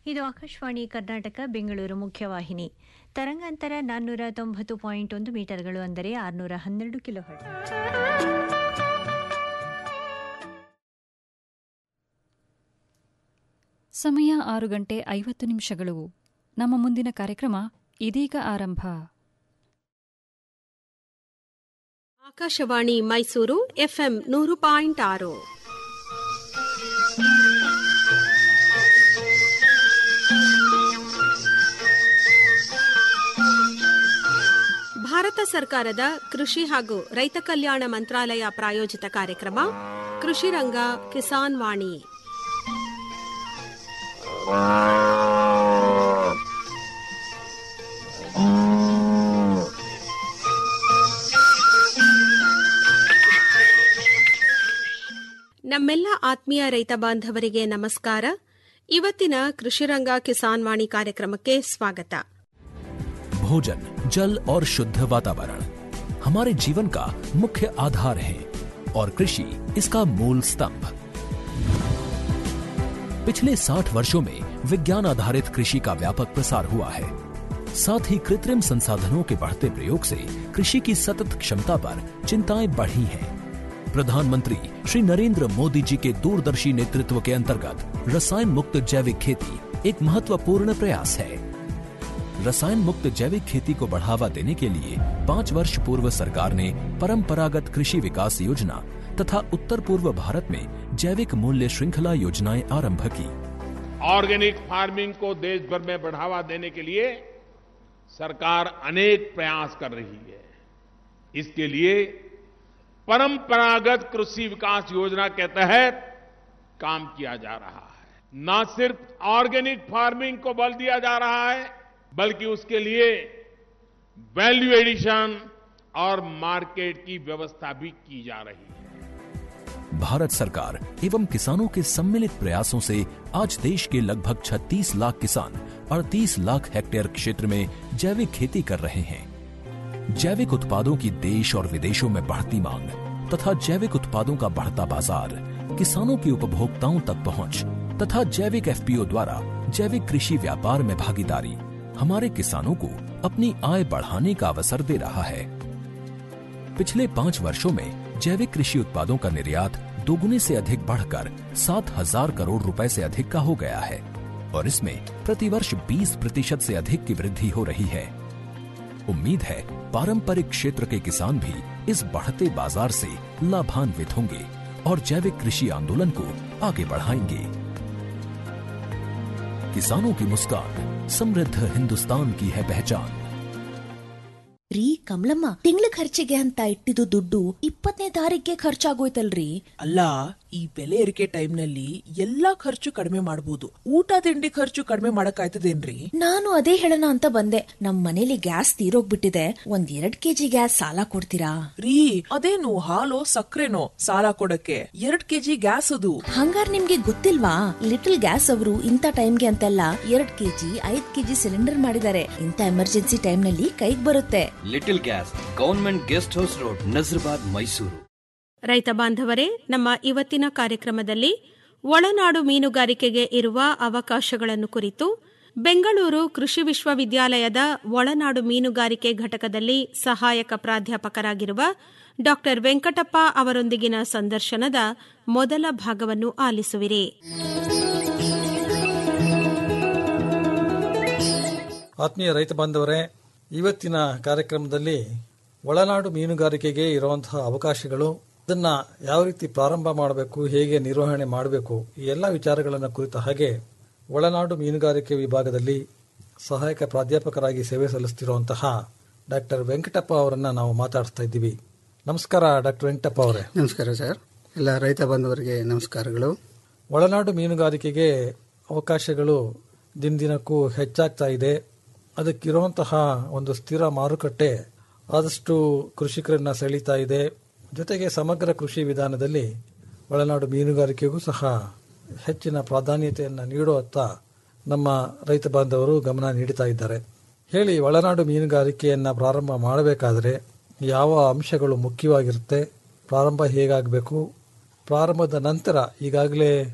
ಇದು ಆಕಾಶವಾಣಿ ಕರ್ನಾಟಕ ಬೆಂಗಳೂರು ಮುಖ್ಯವಾಹಿನಿ ತರಂಗಾಂತರ ನಾನ್ನೂರ ತೊಂಬತ್ತು ಪಾಯಿಂಟ್ ಒಂದು ಮೀಟರ್ಗಳು ಅಂದರೆ ಆರುನೂರ ಹನ್ನೆರಡು ಕಿಲೋಹರ್ಟ್ ಸಮಯ ಆರು ಗಂಟೆ ಐವತ್ತು ನಿಮಿಷಗಳು ನಮ್ಮ ಮುಂದಿನ ಕಾರ್ಯಕ್ರಮ ಇದೀಗ ಆರಂಭ ಆಕಾಶವಾಣಿ ಮೈಸೂರು ಎಫ್ಎಂ ನೂರು ಪಾಯಿಂಟ್ ಆರು ಭಾರತ ಸರ್ಕಾರದ ಕೃಷಿ ಹಾಗೂ ರೈತ ಕಲ್ಯಾಣ ಮಂತ್ರಾಲಯ ಪ್ರಾಯೋಜಿತ ಕಾರ್ಯಕ್ರಮ ಕೃಷಿ ರಂಗ ಕಿಸಾನ್ ವಾಣಿ ನಮ್ಮೆಲ್ಲ ಆತ್ಮೀಯ ರೈತ ಬಾಂಧವರಿಗೆ ನಮಸ್ಕಾರ ಇವತ್ತಿನ ಕೃಷಿರಂಗ ಕಿಸಾನ್ ವಾಣಿ ಕಾರ್ಯಕ್ರಮಕ್ಕೆ ಸ್ವಾಗತ भोजन जल और शुद्ध वातावरण हमारे जीवन का मुख्य आधार है और कृषि इसका मूल स्तंभ पिछले 60 वर्षों में विज्ञान आधारित कृषि का व्यापक प्रसार हुआ है साथ ही कृत्रिम संसाधनों के बढ़ते प्रयोग से कृषि की सतत क्षमता पर चिंताएं बढ़ी हैं प्रधानमंत्री श्री नरेंद्र मोदी जी के दूरदर्शी नेतृत्व के अंतर्गत रसायन मुक्त जैविक खेती एक महत्वपूर्ण प्रयास है रसायन मुक्त जैविक खेती को बढ़ावा देने के लिए पाँच वर्ष पूर्व सरकार ने परंपरागत कृषि विकास योजना तथा उत्तर पूर्व भारत में जैविक मूल्य श्रृंखला योजनाएं आरंभ की ऑर्गेनिक फार्मिंग को देश भर में बढ़ावा देने के लिए सरकार अनेक प्रयास कर रही है इसके लिए परंपरागत कृषि विकास योजना के तहत काम किया जा रहा है न सिर्फ ऑर्गेनिक फार्मिंग को बल दिया जा रहा है बल्कि उसके लिए वैल्यू एडिशन और मार्केट की व्यवस्था भी की जा रही है भारत सरकार एवं किसानों के सम्मिलित प्रयासों से आज देश के लगभग 36 लाख किसान 38 लाख हेक्टेयर क्षेत्र में जैविक खेती कर रहे हैं जैविक उत्पादों की देश और विदेशों में बढ़ती मांग तथा जैविक उत्पादों का बढ़ता बाजार किसानों की उपभोक्ताओं तक पहुंच तथा जैविक एफपीओ द्वारा जैविक कृषि व्यापार में भागीदारी हमारे किसानों को अपनी आय बढ़ाने का अवसर दे रहा है पिछले पाँच वर्षों में जैविक कृषि उत्पादों का निर्यात दोगुने से अधिक बढ़कर सात हजार करोड़ रुपए से अधिक का हो गया है और इसमें प्रतिवर्ष 20 प्रतिशत से अधिक की वृद्धि हो रही है उम्मीद है पारंपरिक क्षेत्र के किसान भी इस बढ़ते बाजार से लाभान्वित होंगे और जैविक कृषि आंदोलन को आगे बढ़ाएंगे किसानों की मुस्कान समृद्ध हिंदुस्तान की है पहचान ರೀ ಕಮಲಮ್ಮ ತಿಂಗಳ ಖರ್ಚಿಗೆ ಅಂತ ಇಟ್ಟಿದ್ದು ದುಡ್ಡು ಇಪ್ಪತ್ತನೇ ತಾರೀಕಿಗೆ ಖರ್ಚಾಗೋಯ್ತಲ್ರಿ ಅಲ್ಲ ಈ ಬೆಲೆ ಏರಿಕೆ ಟೈಮ್ನಲ್ಲಿ ಎಲ್ಲಾ ಖರ್ಚು ಕಡಿಮೆ ಮಾಡಬಹುದು ಊಟ ತಿಂಡಿ ಖರ್ಚು ಕಡಿಮೆ ಮಾಡಕ್ಕಾಯ್ತದೇನ್ರಿ ನಾನು ಅದೇ ಹೇಳೋಣ ಅಂತ ಬಂದೆ ನಮ್ ಮನೇಲಿ ಗ್ಯಾಸ್ ತೀರೋಗ್ಬಿಟ್ಟಿದೆ ಒಂದ್ ಎರಡ್ ಕೆಜಿ ಗ್ಯಾಸ್ ಸಾಲ ಕೊಡ್ತೀರಾ ರೀ ಅದೇನು ಹಾಲು ಸಕ್ಕರೆನೋ ಸಾಲ ಕೊಡಕ್ಕೆ ಎರಡ್ ಕೆಜಿ ಗ್ಯಾಸ್ ಅದು ಹಂಗಾರ್ ನಿಮ್ಗೆ ಗೊತ್ತಿಲ್ವಾ ಲಿಟಲ್ ಗ್ಯಾಸ್ ಅವರು ಇಂಥ ಟೈಮ್ಗೆ ಅಂತೆಲ್ಲ ಎರಡ್ ಕೆಜಿ ಐದ್ ಕೆಜಿ ಸಿಲಿಂಡರ್ ಮಾಡಿದ್ದಾರೆ ಇಂಥ ಎಮರ್ಜೆನ್ಸಿ ಟೈಮ್ ನಲ್ಲಿ ಕೈಗ್ ಬರುತ್ತೆ little gas government guest house road Nazarbad Mysuru ರೈತ ಬಾಂಧವರೇ ನಮ್ಮ ಇವತ್ತಿನ ಕಾರ್ಯಕ್ರಮದಲ್ಲಿ ಒಳನಾಡು ಮೀನುಗಾರಿಕೆಗೆ ಇರುವ ಅವಕಾಶಗಳನ್ನು ಕುರಿತು ಬೆಂಗಳೂರು ಕೃಷಿ ವಿಶ್ವವಿದ್ಯಾಲಯದ ಒಳನಾಡು ಮೀನುಗಾರಿಕೆ ಘಟಕದಲ್ಲಿ ಸಹಾಯಕ ಪ್ರಾಧ್ಯಾಪಕರಾಗಿರುವ ಡಾ ವೆಂಕಟಪ್ಪ ಅವರೊಂದಿಗಿನ ಸಂದರ್ಶನದ ಮೊದಲ ಭಾಗವನ್ನು ಆಲಿಸುವಿರಿ ಆತ್ಮೀಯ ರೈತ ಬಾಂಧವರೇ ಇವತ್ತಿನ ಕಾರ್ಯಕ್ರಮದಲ್ಲಿ ಒಳನಾಡು ಮೀನುಗಾರಿಕೆಗೆ ಇರುವಂತಹ ಅವಕಾಶಗಳು ಅದನ್ನ ಯಾವ ರೀತಿ ಪ್ರಾರಂಭ ಮಾಡಬೇಕು ಹೇಗೆ ನಿರ್ವಹಣೆ ಮಾಡಬೇಕು ಈ ಎಲ್ಲ ವಿಚಾರಗಳನ್ನು ಕುರಿತ ಹಾಗೆ ಒಳನಾಡು ಮೀನುಗಾರಿಕೆ ವಿಭಾಗದಲ್ಲಿ ಸಹಾಯಕ ಪ್ರಾಧ್ಯಾಪಕರಾಗಿ ಸೇವೆ ಸಲ್ಲಿಸುತ್ತಿರುವಂತಹ ಡಾಕ್ಟರ್ ವೆಂಕಟಪ್ಪ ಅವರನ್ನ ನಾವು ಮಾತಾಡ್ತಾ ಇದ್ದೀವಿ ನಮಸ್ಕಾರ ಡಾಕ್ಟರ್ ವೆಂಕಟಪ್ಪ ಅವರೇ ನಮಸ್ಕಾರ ಸರ್ ಎಲ್ಲ ರೈತ ಬಾಂಧವರಿಗೆ ನಮಸ್ಕಾರಗಳು ಒಳನಾಡು ಮೀನುಗಾರಿಕೆಗೆ ಅವಕಾಶಗಳು ದಿನ ದಿನಕ್ಕೂ ಹೆಚ್ಚಾಗ್ತಾ ಇದೆ ಅದಕ್ಕಿರುವಂತಹ ಒಂದು ಸ್ಥಿರ ಮಾರುಕಟ್ಟೆ ಆದಷ್ಟು ಕೃಷಿಕರನ್ನ ಸೆಳೀತಾ ಇದೆ ಜೊತೆಗೆ ಸಮಗ್ರ ಕೃಷಿ ವಿಧಾನದಲ್ಲಿ ಒಳನಾಡು ಮೀನುಗಾರಿಕೆಗೂ ಸಹ ಹೆಚ್ಚಿನ ಪ್ರಾಧಾನ್ಯತೆಯನ್ನು ನೀಡುವತ್ತ ನಮ್ಮ ರೈತ ಬಾಂಧವರು ಗಮನ ನೀಡುತ್ತಾ ಇದ್ದಾರೆ ಹೇಳಿ ಒಳನಾಡು ಮೀನುಗಾರಿಕೆಯನ್ನು ಪ್ರಾರಂಭ ಮಾಡಬೇಕಾದ್ರೆ ಯಾವ ಅಂಶಗಳು ಮುಖ್ಯವಾಗಿರುತ್ತೆ ಪ್ರಾರಂಭ ಹೇಗಾಗಬೇಕು ಪ್ರಾರಂಭದ ನಂತರ ಈಗಾಗಲೇ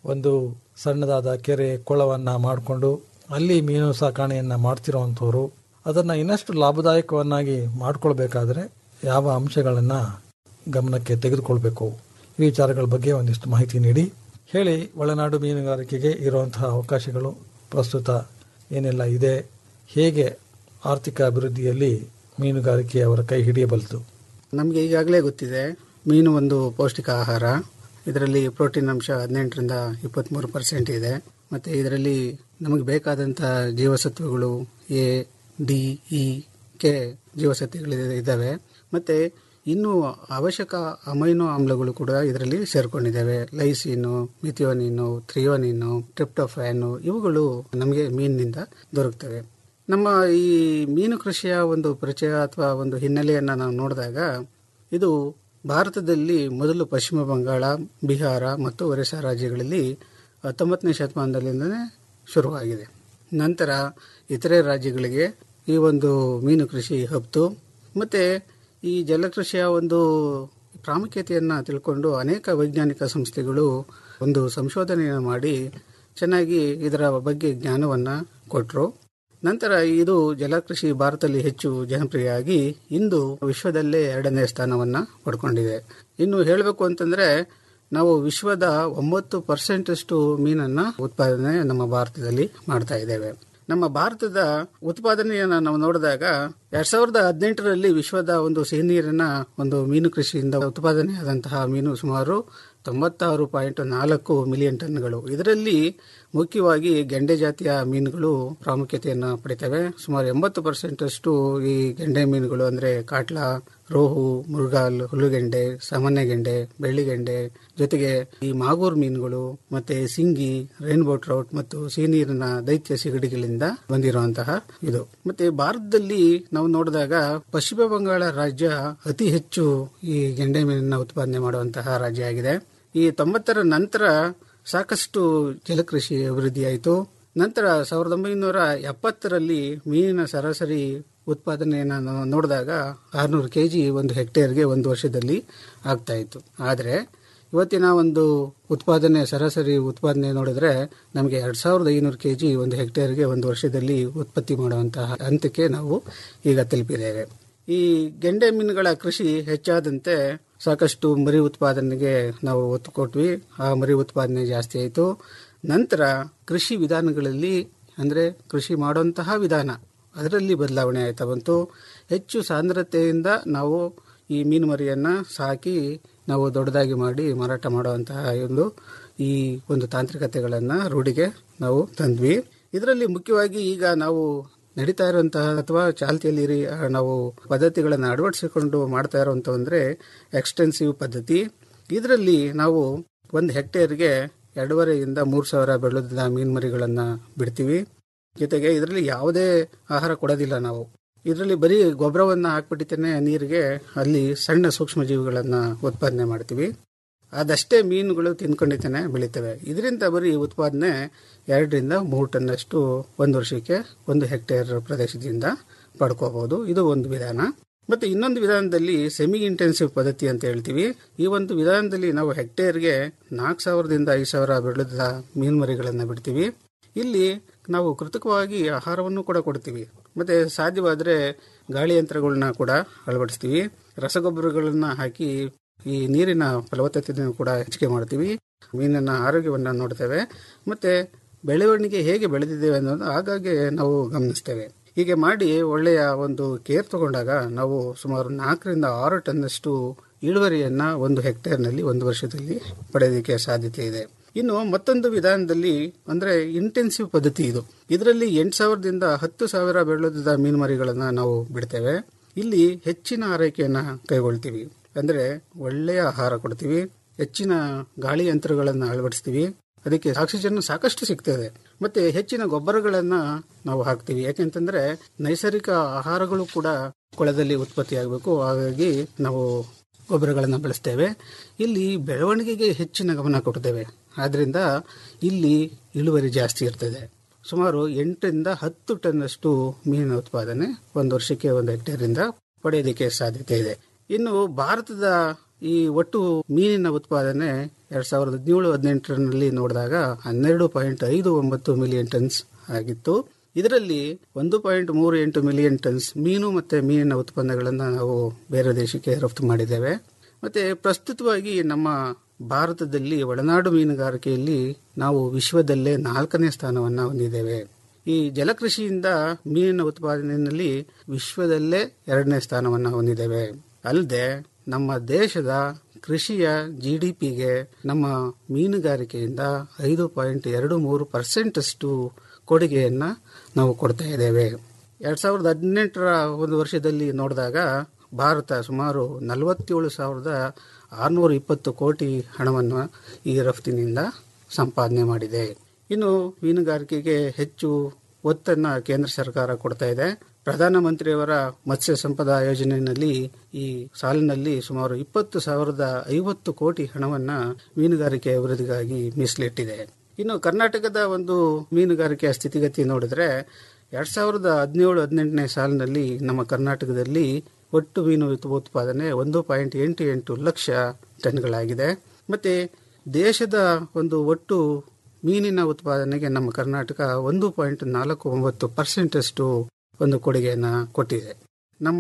ಒಂದು ಸಣ್ಣದಾದ ಕೆರೆ ಕೊಳವನ್ನ ಮಾಡಿಕೊಂಡು ಅಲ್ಲಿ ಮೀನು ಸಾಕಾಣೆಯನ್ನ ಮಾಡ್ತಿರೋವಂಥವ್ರು ಅದನ್ನ ಇನ್ನಷ್ಟು ಲಾಭದಾಯಕವನ್ನಾಗಿ ಮಾಡ್ಕೊಳ್ಬೇಕಾದ್ರೆ ಯಾವ ಅಂಶಗಳನ್ನ ಗಮನಕ್ಕೆ ತೆಗೆದುಕೊಳ್ಬೇಕು ಈ ವಿಚಾರಗಳ ಬಗ್ಗೆ ಒಂದಿಷ್ಟು ಮಾಹಿತಿ ನೀಡಿ ಹೇಳಿ ಒಳನಾಡು ಮೀನುಗಾರಿಕೆಗೆ ಇರುವಂತಹ ಅವಕಾಶಗಳು ಪ್ರಸ್ತುತ ಏನೆಲ್ಲ ಇದೆ ಹೇಗೆ ಆರ್ಥಿಕ ಅಭಿವೃದ್ಧಿಯಲ್ಲಿ ಮೀನುಗಾರಿಕೆ ಅವರ ಕೈ ಹಿಡಿಯಬಲ್ಲದು ನಮಗೆ ಈಗಾಗಲೇ ಗೊತ್ತಿದೆ ಮೀನು ಒಂದು ಪೌಷ್ಟಿಕ ಆಹಾರ ಇದರಲ್ಲಿ ಪ್ರೋಟೀನ್ ಅಂಶ ಹದಿನೆಂಟರಿಂದ ಇಪ್ಪತ್ತ್ಮೂರು ಪರ್ಸೆಂಟ್ ಇದೆ ಮತ್ತು ಇದರಲ್ಲಿ ನಮಗೆ ಬೇಕಾದಂಥ ಜೀವಸತ್ವಗಳು ಎ ಡಿ ಇ ಕೆ ಜೀವಸತ್ವಗಳು ಇದ್ದಾವೆ ಮತ್ತು ಇನ್ನು ಅವಶ್ಯಕ ಅಮೈನೋ ಆಮ್ಲಗಳು ಕೂಡ ಇದರಲ್ಲಿ ಸೇರ್ಕೊಂಡಿದ್ದಾವೆ ಲೈಸಿನು ಮಿಥಿಯೋನಿನು ಥ್ರಿಯೋನಿನು ಟ್ರಿಪ್ಟೋಫ್ಯಾನು ಇವುಗಳು ನಮಗೆ ಮೀನಿನಿಂದ ದೊರಕ್ತವೆ ನಮ್ಮ ಈ ಮೀನು ಕೃಷಿಯ ಒಂದು ಪರಿಚಯ ಅಥವಾ ಒಂದು ಹಿನ್ನೆಲೆಯನ್ನು ನಾವು ನೋಡಿದಾಗ ಇದು ಭಾರತದಲ್ಲಿ ಮೊದಲು ಪಶ್ಚಿಮ ಬಂಗಾಳ ಬಿಹಾರ ಮತ್ತು ಒರಿಸ್ಸಾ ರಾಜ್ಯಗಳಲ್ಲಿ ಹತ್ತೊಂಬತ್ತನೇ ಶತಮಾನದಲ್ಲಿಂದಲೇ ಶುರುವಾಗಿದೆ ನಂತರ ಇತರೆ ರಾಜ್ಯಗಳಿಗೆ ಈ ಒಂದು ಮೀನು ಕೃಷಿ ಹಬ್ತು ಮತ್ತು ಈ ಜಲಕೃಷಿಯ ಒಂದು ಪ್ರಾಮುಖ್ಯತೆಯನ್ನು ತಿಳ್ಕೊಂಡು ಅನೇಕ ವೈಜ್ಞಾನಿಕ ಸಂಸ್ಥೆಗಳು ಒಂದು ಸಂಶೋಧನೆಯನ್ನು ಮಾಡಿ ಚೆನ್ನಾಗಿ ಇದರ ಬಗ್ಗೆ ಜ್ಞಾನವನ್ನು ಕೊಟ್ಟರು ನಂತರ ಇದು ಜಲಕೃಷಿ ಭಾರತದಲ್ಲಿ ಹೆಚ್ಚು ಜನಪ್ರಿಯ ಆಗಿ ಇಂದು ವಿಶ್ವದಲ್ಲೇ ಎರಡನೇ ಸ್ಥಾನವನ್ನು ಪಡ್ಕೊಂಡಿದೆ ಇನ್ನು ಹೇಳಬೇಕು ಅಂತಂದ್ರೆ ನಾವು ವಿಶ್ವದ ಒಂಬತ್ತು ಪರ್ಸೆಂಟ್ ಅಷ್ಟು ಮೀನನ್ನ ಉತ್ಪಾದನೆ ನಮ್ಮ ಭಾರತದಲ್ಲಿ ಮಾಡ್ತಾ ಇದ್ದೇವೆ ನಮ್ಮ ಭಾರತದ ಉತ್ಪಾದನೆಯನ್ನು ನಾವು ನೋಡಿದಾಗ ಎರಡ್ ಸಾವಿರದ ಹದಿನೆಂಟರಲ್ಲಿ ವಿಶ್ವದ ಒಂದು ಸಿಹಿನೀರಿನ ಒಂದು ಮೀನು ಕೃಷಿಯಿಂದ ಉತ್ಪಾದನೆಯಾದಂತಹ ಮೀನು ಸುಮಾರು ತೊಂಬತ್ತಾರು ಪಾಯಿಂಟ್ ನಾಲ್ಕು ಮಿಲಿಯನ್ ಟನ್ಗಳು ಇದರಲ್ಲಿ ಮುಖ್ಯವಾಗಿ ಗೆಂಡೆ ಜಾತಿಯ ಮೀನುಗಳು ಪ್ರಾಮುಖ್ಯತೆಯನ್ನು ಪಡಿತವೆ ಸುಮಾರು ಎಂಬತ್ತು ಪರ್ಸೆಂಟ್ ಅಷ್ಟು ಈ ಗೆಂಡೆ ಮೀನುಗಳು ಅಂದ್ರೆ ಕಾಟ್ಲಾ ರೋಹು ಮುರುಗಾಲ್ ಹುಲ್ಲುಗೆಂಡೆ ಸಾಮಾನ್ಯ ಗೆಂಡೆ ಬೆಳ್ಳಿಗೆಂಡೆ ಜೊತೆಗೆ ಈ ಮಾಗೂರ್ ಮೀನುಗಳು ಮತ್ತೆ ಸಿಂಗಿ ರೈನ್ಬೋ ಟ್ರೌಟ್ ಮತ್ತು ಸಿಹಿನೀರಿನ ದೈತ್ಯ ಸಿಗಡಿಗಳಿಂದ ಬಂದಿರುವಂತಹ ಇದು ಮತ್ತೆ ಭಾರತದಲ್ಲಿ ನಾವು ನೋಡಿದಾಗ ಪಶ್ಚಿಮ ಬಂಗಾಳ ರಾಜ್ಯ ಅತಿ ಹೆಚ್ಚು ಈ ಗೆಂಡೆ ಮೀನನ್ನ ಉತ್ಪಾದನೆ ಮಾಡುವಂತಹ ರಾಜ್ಯ ಆಗಿದೆ ಈ ತೊಂಬತ್ತರ ನಂತರ ಸಾಕಷ್ಟು ಜಲಕೃಷಿ ಅಭಿವೃದ್ಧಿಯಾಯಿತು ನಂತರ ಸಾವಿರದ ಒಂಬೈನೂರ ಎಪ್ಪತ್ತರಲ್ಲಿ ಮೀನಿನ ಸರಾಸರಿ ಉತ್ಪಾದನೆಯನ್ನು ನಾವು ನೋಡಿದಾಗ ಆರುನೂರು ಕೆ ಜಿ ಒಂದು ಹೆಕ್ಟೇರ್ಗೆ ಒಂದು ವರ್ಷದಲ್ಲಿ ಆಗ್ತಾ ಇತ್ತು ಆದರೆ ಇವತ್ತಿನ ಒಂದು ಉತ್ಪಾದನೆ ಸರಾಸರಿ ಉತ್ಪಾದನೆ ನೋಡಿದ್ರೆ ನಮಗೆ ಎರಡ್ ಸಾವಿರದ ಐನೂರು ಕೆ ಜಿ ಒಂದು ಹೆಕ್ಟೇರ್ಗೆ ಒಂದು ವರ್ಷದಲ್ಲಿ ಉತ್ಪತ್ತಿ ಮಾಡುವಂತಹ ಹಂತಕ್ಕೆ ನಾವು ಈಗ ತಲುಪಿದ್ದೇವೆ ಈ ಗೆಂಡೆ ಮೀನುಗಳ ಕೃಷಿ ಹೆಚ್ಚಾದಂತೆ ಸಾಕಷ್ಟು ಮರಿ ಉತ್ಪಾದನೆಗೆ ನಾವು ಒತ್ತು ಕೊಟ್ವಿ ಆ ಮರಿ ಉತ್ಪಾದನೆ ಜಾಸ್ತಿ ಆಯಿತು ನಂತರ ಕೃಷಿ ವಿಧಾನಗಳಲ್ಲಿ ಅಂದರೆ ಕೃಷಿ ಮಾಡುವಂತಹ ವಿಧಾನ ಅದರಲ್ಲಿ ಬದಲಾವಣೆ ಆಯ್ತಾ ಬಂತು ಹೆಚ್ಚು ಸಾಂದ್ರತೆಯಿಂದ ನಾವು ಈ ಮೀನು ಮರಿಯನ್ನು ಸಾಕಿ ನಾವು ದೊಡ್ಡದಾಗಿ ಮಾಡಿ ಮಾರಾಟ ಮಾಡುವಂತಹ ಒಂದು ಈ ಒಂದು ತಾಂತ್ರಿಕತೆಗಳನ್ನು ರೂಢಿಗೆ ನಾವು ತಂದ್ವಿ ಇದರಲ್ಲಿ ಮುಖ್ಯವಾಗಿ ಈಗ ನಾವು ನಡೀತಾ ಇರುವಂತಹ ಅಥವಾ ಚಾಲ್ತಿಯಲ್ಲಿ ಇರಿ ನಾವು ಪದ್ಧತಿಗಳನ್ನು ಅಳವಡಿಸಿಕೊಂಡು ಮಾಡ್ತಾ ಇರುವಂತ ಅಂದ್ರೆ ಎಕ್ಸ್ಟೆನ್ಸಿವ್ ಪದ್ಧತಿ ಇದರಲ್ಲಿ ನಾವು ಒಂದು ಹೆಕ್ಟೇರ್ಗೆ ಎರಡೂವರೆಯಿಂದ ಮೂರು ಸಾವಿರ ಬೆಳೆದ ಮೀನುಮರಿಗಳನ್ನ ಬಿಡ್ತೀವಿ ಜೊತೆಗೆ ಇದರಲ್ಲಿ ಯಾವುದೇ ಆಹಾರ ಕೊಡೋದಿಲ್ಲ ನಾವು ಇದರಲ್ಲಿ ಬರೀ ಗೊಬ್ಬರವನ್ನು ಹಾಕ್ಬಿಟ್ಟಿದ್ದೇನೆ ನೀರಿಗೆ ಅಲ್ಲಿ ಸಣ್ಣ ಸೂಕ್ಷ್ಮ ಜೀವಿಗಳನ್ನ ಉತ್ಪಾದನೆ ಮಾಡ್ತೀವಿ ಅದಷ್ಟೇ ಮೀನುಗಳು ತಿನ್ಕೊಂಡಿದ್ದೇನೆ ಬೆಳಿತವೆ ಇದರಿಂದ ಬರೀ ಉತ್ಪಾದನೆ ಎರಡರಿಂದ ಮೂರು ಟನ್ನಷ್ಟು ಒಂದು ವರ್ಷಕ್ಕೆ ಒಂದು ಹೆಕ್ಟೇರ್ ಪ್ರದೇಶದಿಂದ ಪಡ್ಕೋಬಹುದು ಇದು ಒಂದು ವಿಧಾನ ಮತ್ತೆ ಇನ್ನೊಂದು ವಿಧಾನದಲ್ಲಿ ಸೆಮಿ ಇಂಟೆನ್ಸಿವ್ ಪದ್ಧತಿ ಅಂತ ಹೇಳ್ತೀವಿ ಈ ಒಂದು ವಿಧಾನದಲ್ಲಿ ನಾವು ಹೆಕ್ಟೇರ್ಗೆ ನಾಲ್ಕು ಸಾವಿರದಿಂದ ಐದು ಸಾವಿರ ಬೆಳೆದ ಮೀನುಮರಿಗಳನ್ನು ಬಿಡ್ತೀವಿ ಇಲ್ಲಿ ನಾವು ಕೃತಕವಾಗಿ ಆಹಾರವನ್ನು ಕೂಡ ಕೊಡ್ತೀವಿ ಮತ್ತೆ ಸಾಧ್ಯವಾದರೆ ಗಾಳಿ ಯಂತ್ರಗಳನ್ನ ಕೂಡ ಅಳವಡಿಸ್ತೀವಿ ರಸಗೊಬ್ಬರಗಳನ್ನ ಹಾಕಿ ಈ ನೀರಿನ ಫಲವತ್ತತೆಯನ್ನು ಕೂಡ ಹೆಚ್ಚಿಗೆ ಮಾಡ್ತೀವಿ ಮೀನಿನ ಆರೋಗ್ಯವನ್ನ ನೋಡ್ತೇವೆ ಮತ್ತೆ ಬೆಳವಣಿಗೆ ಹೇಗೆ ಬೆಳೆದಿದ್ದೇವೆ ಅನ್ನೋದು ಆಗಾಗ್ಗೆ ನಾವು ಗಮನಿಸ್ತೇವೆ ಹೀಗೆ ಮಾಡಿ ಒಳ್ಳೆಯ ಒಂದು ಕೇರ್ ತಗೊಂಡಾಗ ನಾವು ಸುಮಾರು ನಾಲ್ಕರಿಂದ ಆರು ಟನ್ನಷ್ಟು ಇಳುವರಿಯನ್ನ ಒಂದು ಹೆಕ್ಟೇರ್ನಲ್ಲಿ ಒಂದು ವರ್ಷದಲ್ಲಿ ಪಡೆಯೋದಕ್ಕೆ ಸಾಧ್ಯತೆ ಇದೆ ಇನ್ನು ಮತ್ತೊಂದು ವಿಧಾನದಲ್ಲಿ ಅಂದ್ರೆ ಇಂಟೆನ್ಸಿವ್ ಪದ್ಧತಿ ಇದು ಇದರಲ್ಲಿ ಎಂಟು ಸಾವಿರದಿಂದ ಹತ್ತು ಸಾವಿರ ಬೆಳೆದ ಮೀನುಮರಿಗಳನ್ನ ನಾವು ಬಿಡ್ತೇವೆ ಇಲ್ಲಿ ಹೆಚ್ಚಿನ ಆರೈಕೆಯನ್ನ ಕೈಗೊಳ್ತೀವಿ ಅಂದ್ರೆ ಒಳ್ಳೆಯ ಆಹಾರ ಕೊಡ್ತೀವಿ ಹೆಚ್ಚಿನ ಗಾಳಿ ಯಂತ್ರಗಳನ್ನು ಅಳವಡಿಸ್ತೀವಿ ಅದಕ್ಕೆ ಆಕ್ಸಿಜನ್ ಸಾಕಷ್ಟು ಸಿಗ್ತದೆ ಮತ್ತೆ ಹೆಚ್ಚಿನ ಗೊಬ್ಬರಗಳನ್ನ ನಾವು ಹಾಕ್ತೀವಿ ಯಾಕೆಂತಂದ್ರೆ ನೈಸರ್ಗಿಕ ಆಹಾರಗಳು ಕೂಡ ಕೊಳದಲ್ಲಿ ಉತ್ಪತ್ತಿ ಆಗಬೇಕು ಹಾಗಾಗಿ ನಾವು ಗೊಬ್ಬರಗಳನ್ನು ಬಳಸ್ತೇವೆ ಇಲ್ಲಿ ಬೆಳವಣಿಗೆಗೆ ಹೆಚ್ಚಿನ ಗಮನ ಕೊಡ್ತೇವೆ ಆದ್ರಿಂದ ಇಲ್ಲಿ ಇಳುವರಿ ಜಾಸ್ತಿ ಇರ್ತದೆ ಸುಮಾರು ಎಂಟರಿಂದ ಹತ್ತು ಟನ್ನಷ್ಟು ಮೀನಿನ ಉತ್ಪಾದನೆ ಒಂದು ವರ್ಷಕ್ಕೆ ಒಂದು ಹೆಕ್ಟೇರಿಂದ ಪಡೆಯೋದಕ್ಕೆ ಸಾಧ್ಯತೆ ಇದೆ ಇನ್ನು ಭಾರತದ ಈ ಒಟ್ಟು ಮೀನಿನ ಉತ್ಪಾದನೆ ಎರಡ್ ಸಾವಿರದ ಹದಿನೇಳು ಹದಿನೆಂಟರಲ್ಲಿ ನೋಡಿದಾಗ ಹನ್ನೆರಡು ಪಾಯಿಂಟ್ ಐದು ಒಂಬತ್ತು ಮಿಲಿಯನ್ ಟನ್ಸ್ ಆಗಿತ್ತು ಇದರಲ್ಲಿ ಒಂದು ಪಾಯಿಂಟ್ ಮೂರು ಎಂಟು ಮಿಲಿಯನ್ ಟನ್ಸ್ ಮೀನು ಮತ್ತೆ ಮೀನಿನ ಉತ್ಪನ್ನಗಳನ್ನು ನಾವು ಬೇರೆ ದೇಶಕ್ಕೆ ರಫ್ತು ಮಾಡಿದ್ದೇವೆ ಮತ್ತೆ ಪ್ರಸ್ತುತವಾಗಿ ನಮ್ಮ ಭಾರತದಲ್ಲಿ ಒಳನಾಡು ಮೀನುಗಾರಿಕೆಯಲ್ಲಿ ನಾವು ವಿಶ್ವದಲ್ಲೇ ನಾಲ್ಕನೇ ಸ್ಥಾನವನ್ನು ಹೊಂದಿದ್ದೇವೆ ಈ ಜಲಕೃಷಿಯಿಂದ ಮೀನಿನ ಉತ್ಪಾದನೆಯಲ್ಲಿ ವಿಶ್ವದಲ್ಲೇ ಎರಡನೇ ಸ್ಥಾನವನ್ನು ಹೊಂದಿದ್ದೇವೆ ಅಲ್ಲದೆ ನಮ್ಮ ದೇಶದ ಕೃಷಿಯ ಜಿ ಡಿ ಪಿಗೆ ನಮ್ಮ ಮೀನುಗಾರಿಕೆಯಿಂದ ಐದು ಪಾಯಿಂಟ್ ಎರಡು ಮೂರು ಪರ್ಸೆಂಟ್ ಅಷ್ಟು ಕೊಡುಗೆಯನ್ನ ನಾವು ಕೊಡ್ತಾ ಇದ್ದೇವೆ ಎರಡ್ ಸಾವಿರದ ಹದಿನೆಂಟರ ಒಂದು ವರ್ಷದಲ್ಲಿ ನೋಡಿದಾಗ ಭಾರತ ಸುಮಾರು ನಲವತ್ತೇಳು ಸಾವಿರದ ಆರುನೂರ ಇಪ್ಪತ್ತು ಕೋಟಿ ಹಣವನ್ನು ಈ ರಫ್ತಿನಿಂದ ಸಂಪಾದನೆ ಮಾಡಿದೆ ಇನ್ನು ಮೀನುಗಾರಿಕೆಗೆ ಹೆಚ್ಚು ಒತ್ತನ್ನು ಕೇಂದ್ರ ಸರ್ಕಾರ ಕೊಡ್ತಾ ಇದೆ ಪ್ರಧಾನಮಂತ್ರಿಯವರ ಮತ್ಸ್ಯ ಸಂಪದ ಯೋಜನೆಯಲ್ಲಿ ಈ ಸಾಲಿನಲ್ಲಿ ಸುಮಾರು ಇಪ್ಪತ್ತು ಸಾವಿರದ ಐವತ್ತು ಕೋಟಿ ಹಣವನ್ನ ಮೀನುಗಾರಿಕೆ ಅಭಿವೃದ್ಧಿಗಾಗಿ ಮೀಸಲಿಟ್ಟಿದೆ ಇನ್ನು ಕರ್ನಾಟಕದ ಒಂದು ಮೀನುಗಾರಿಕೆಯ ಸ್ಥಿತಿಗತಿ ನೋಡಿದ್ರೆ ಎರಡ್ ಸಾವಿರದ ಹದಿನೇಳು ಹದಿನೆಂಟನೇ ಸಾಲಿನಲ್ಲಿ ನಮ್ಮ ಕರ್ನಾಟಕದಲ್ಲಿ ಒಟ್ಟು ಮೀನು ಉತ್ಪಾದನೆ ಒಂದು ಪಾಯಿಂಟ್ ಎಂಟು ಎಂಟು ಲಕ್ಷ ಟನ್ಗಳಾಗಿದೆ ಮತ್ತೆ ದೇಶದ ಒಂದು ಒಟ್ಟು ಮೀನಿನ ಉತ್ಪಾದನೆಗೆ ನಮ್ಮ ಕರ್ನಾಟಕ ಒಂದು ಪಾಯಿಂಟ್ ನಾಲ್ಕು ಒಂಬತ್ತು ಪರ್ಸೆಂಟ್ ಅಷ್ಟು ಒಂದು ಕೊಡುಗೆಯನ್ನು ಕೊಟ್ಟಿದೆ ನಮ್ಮ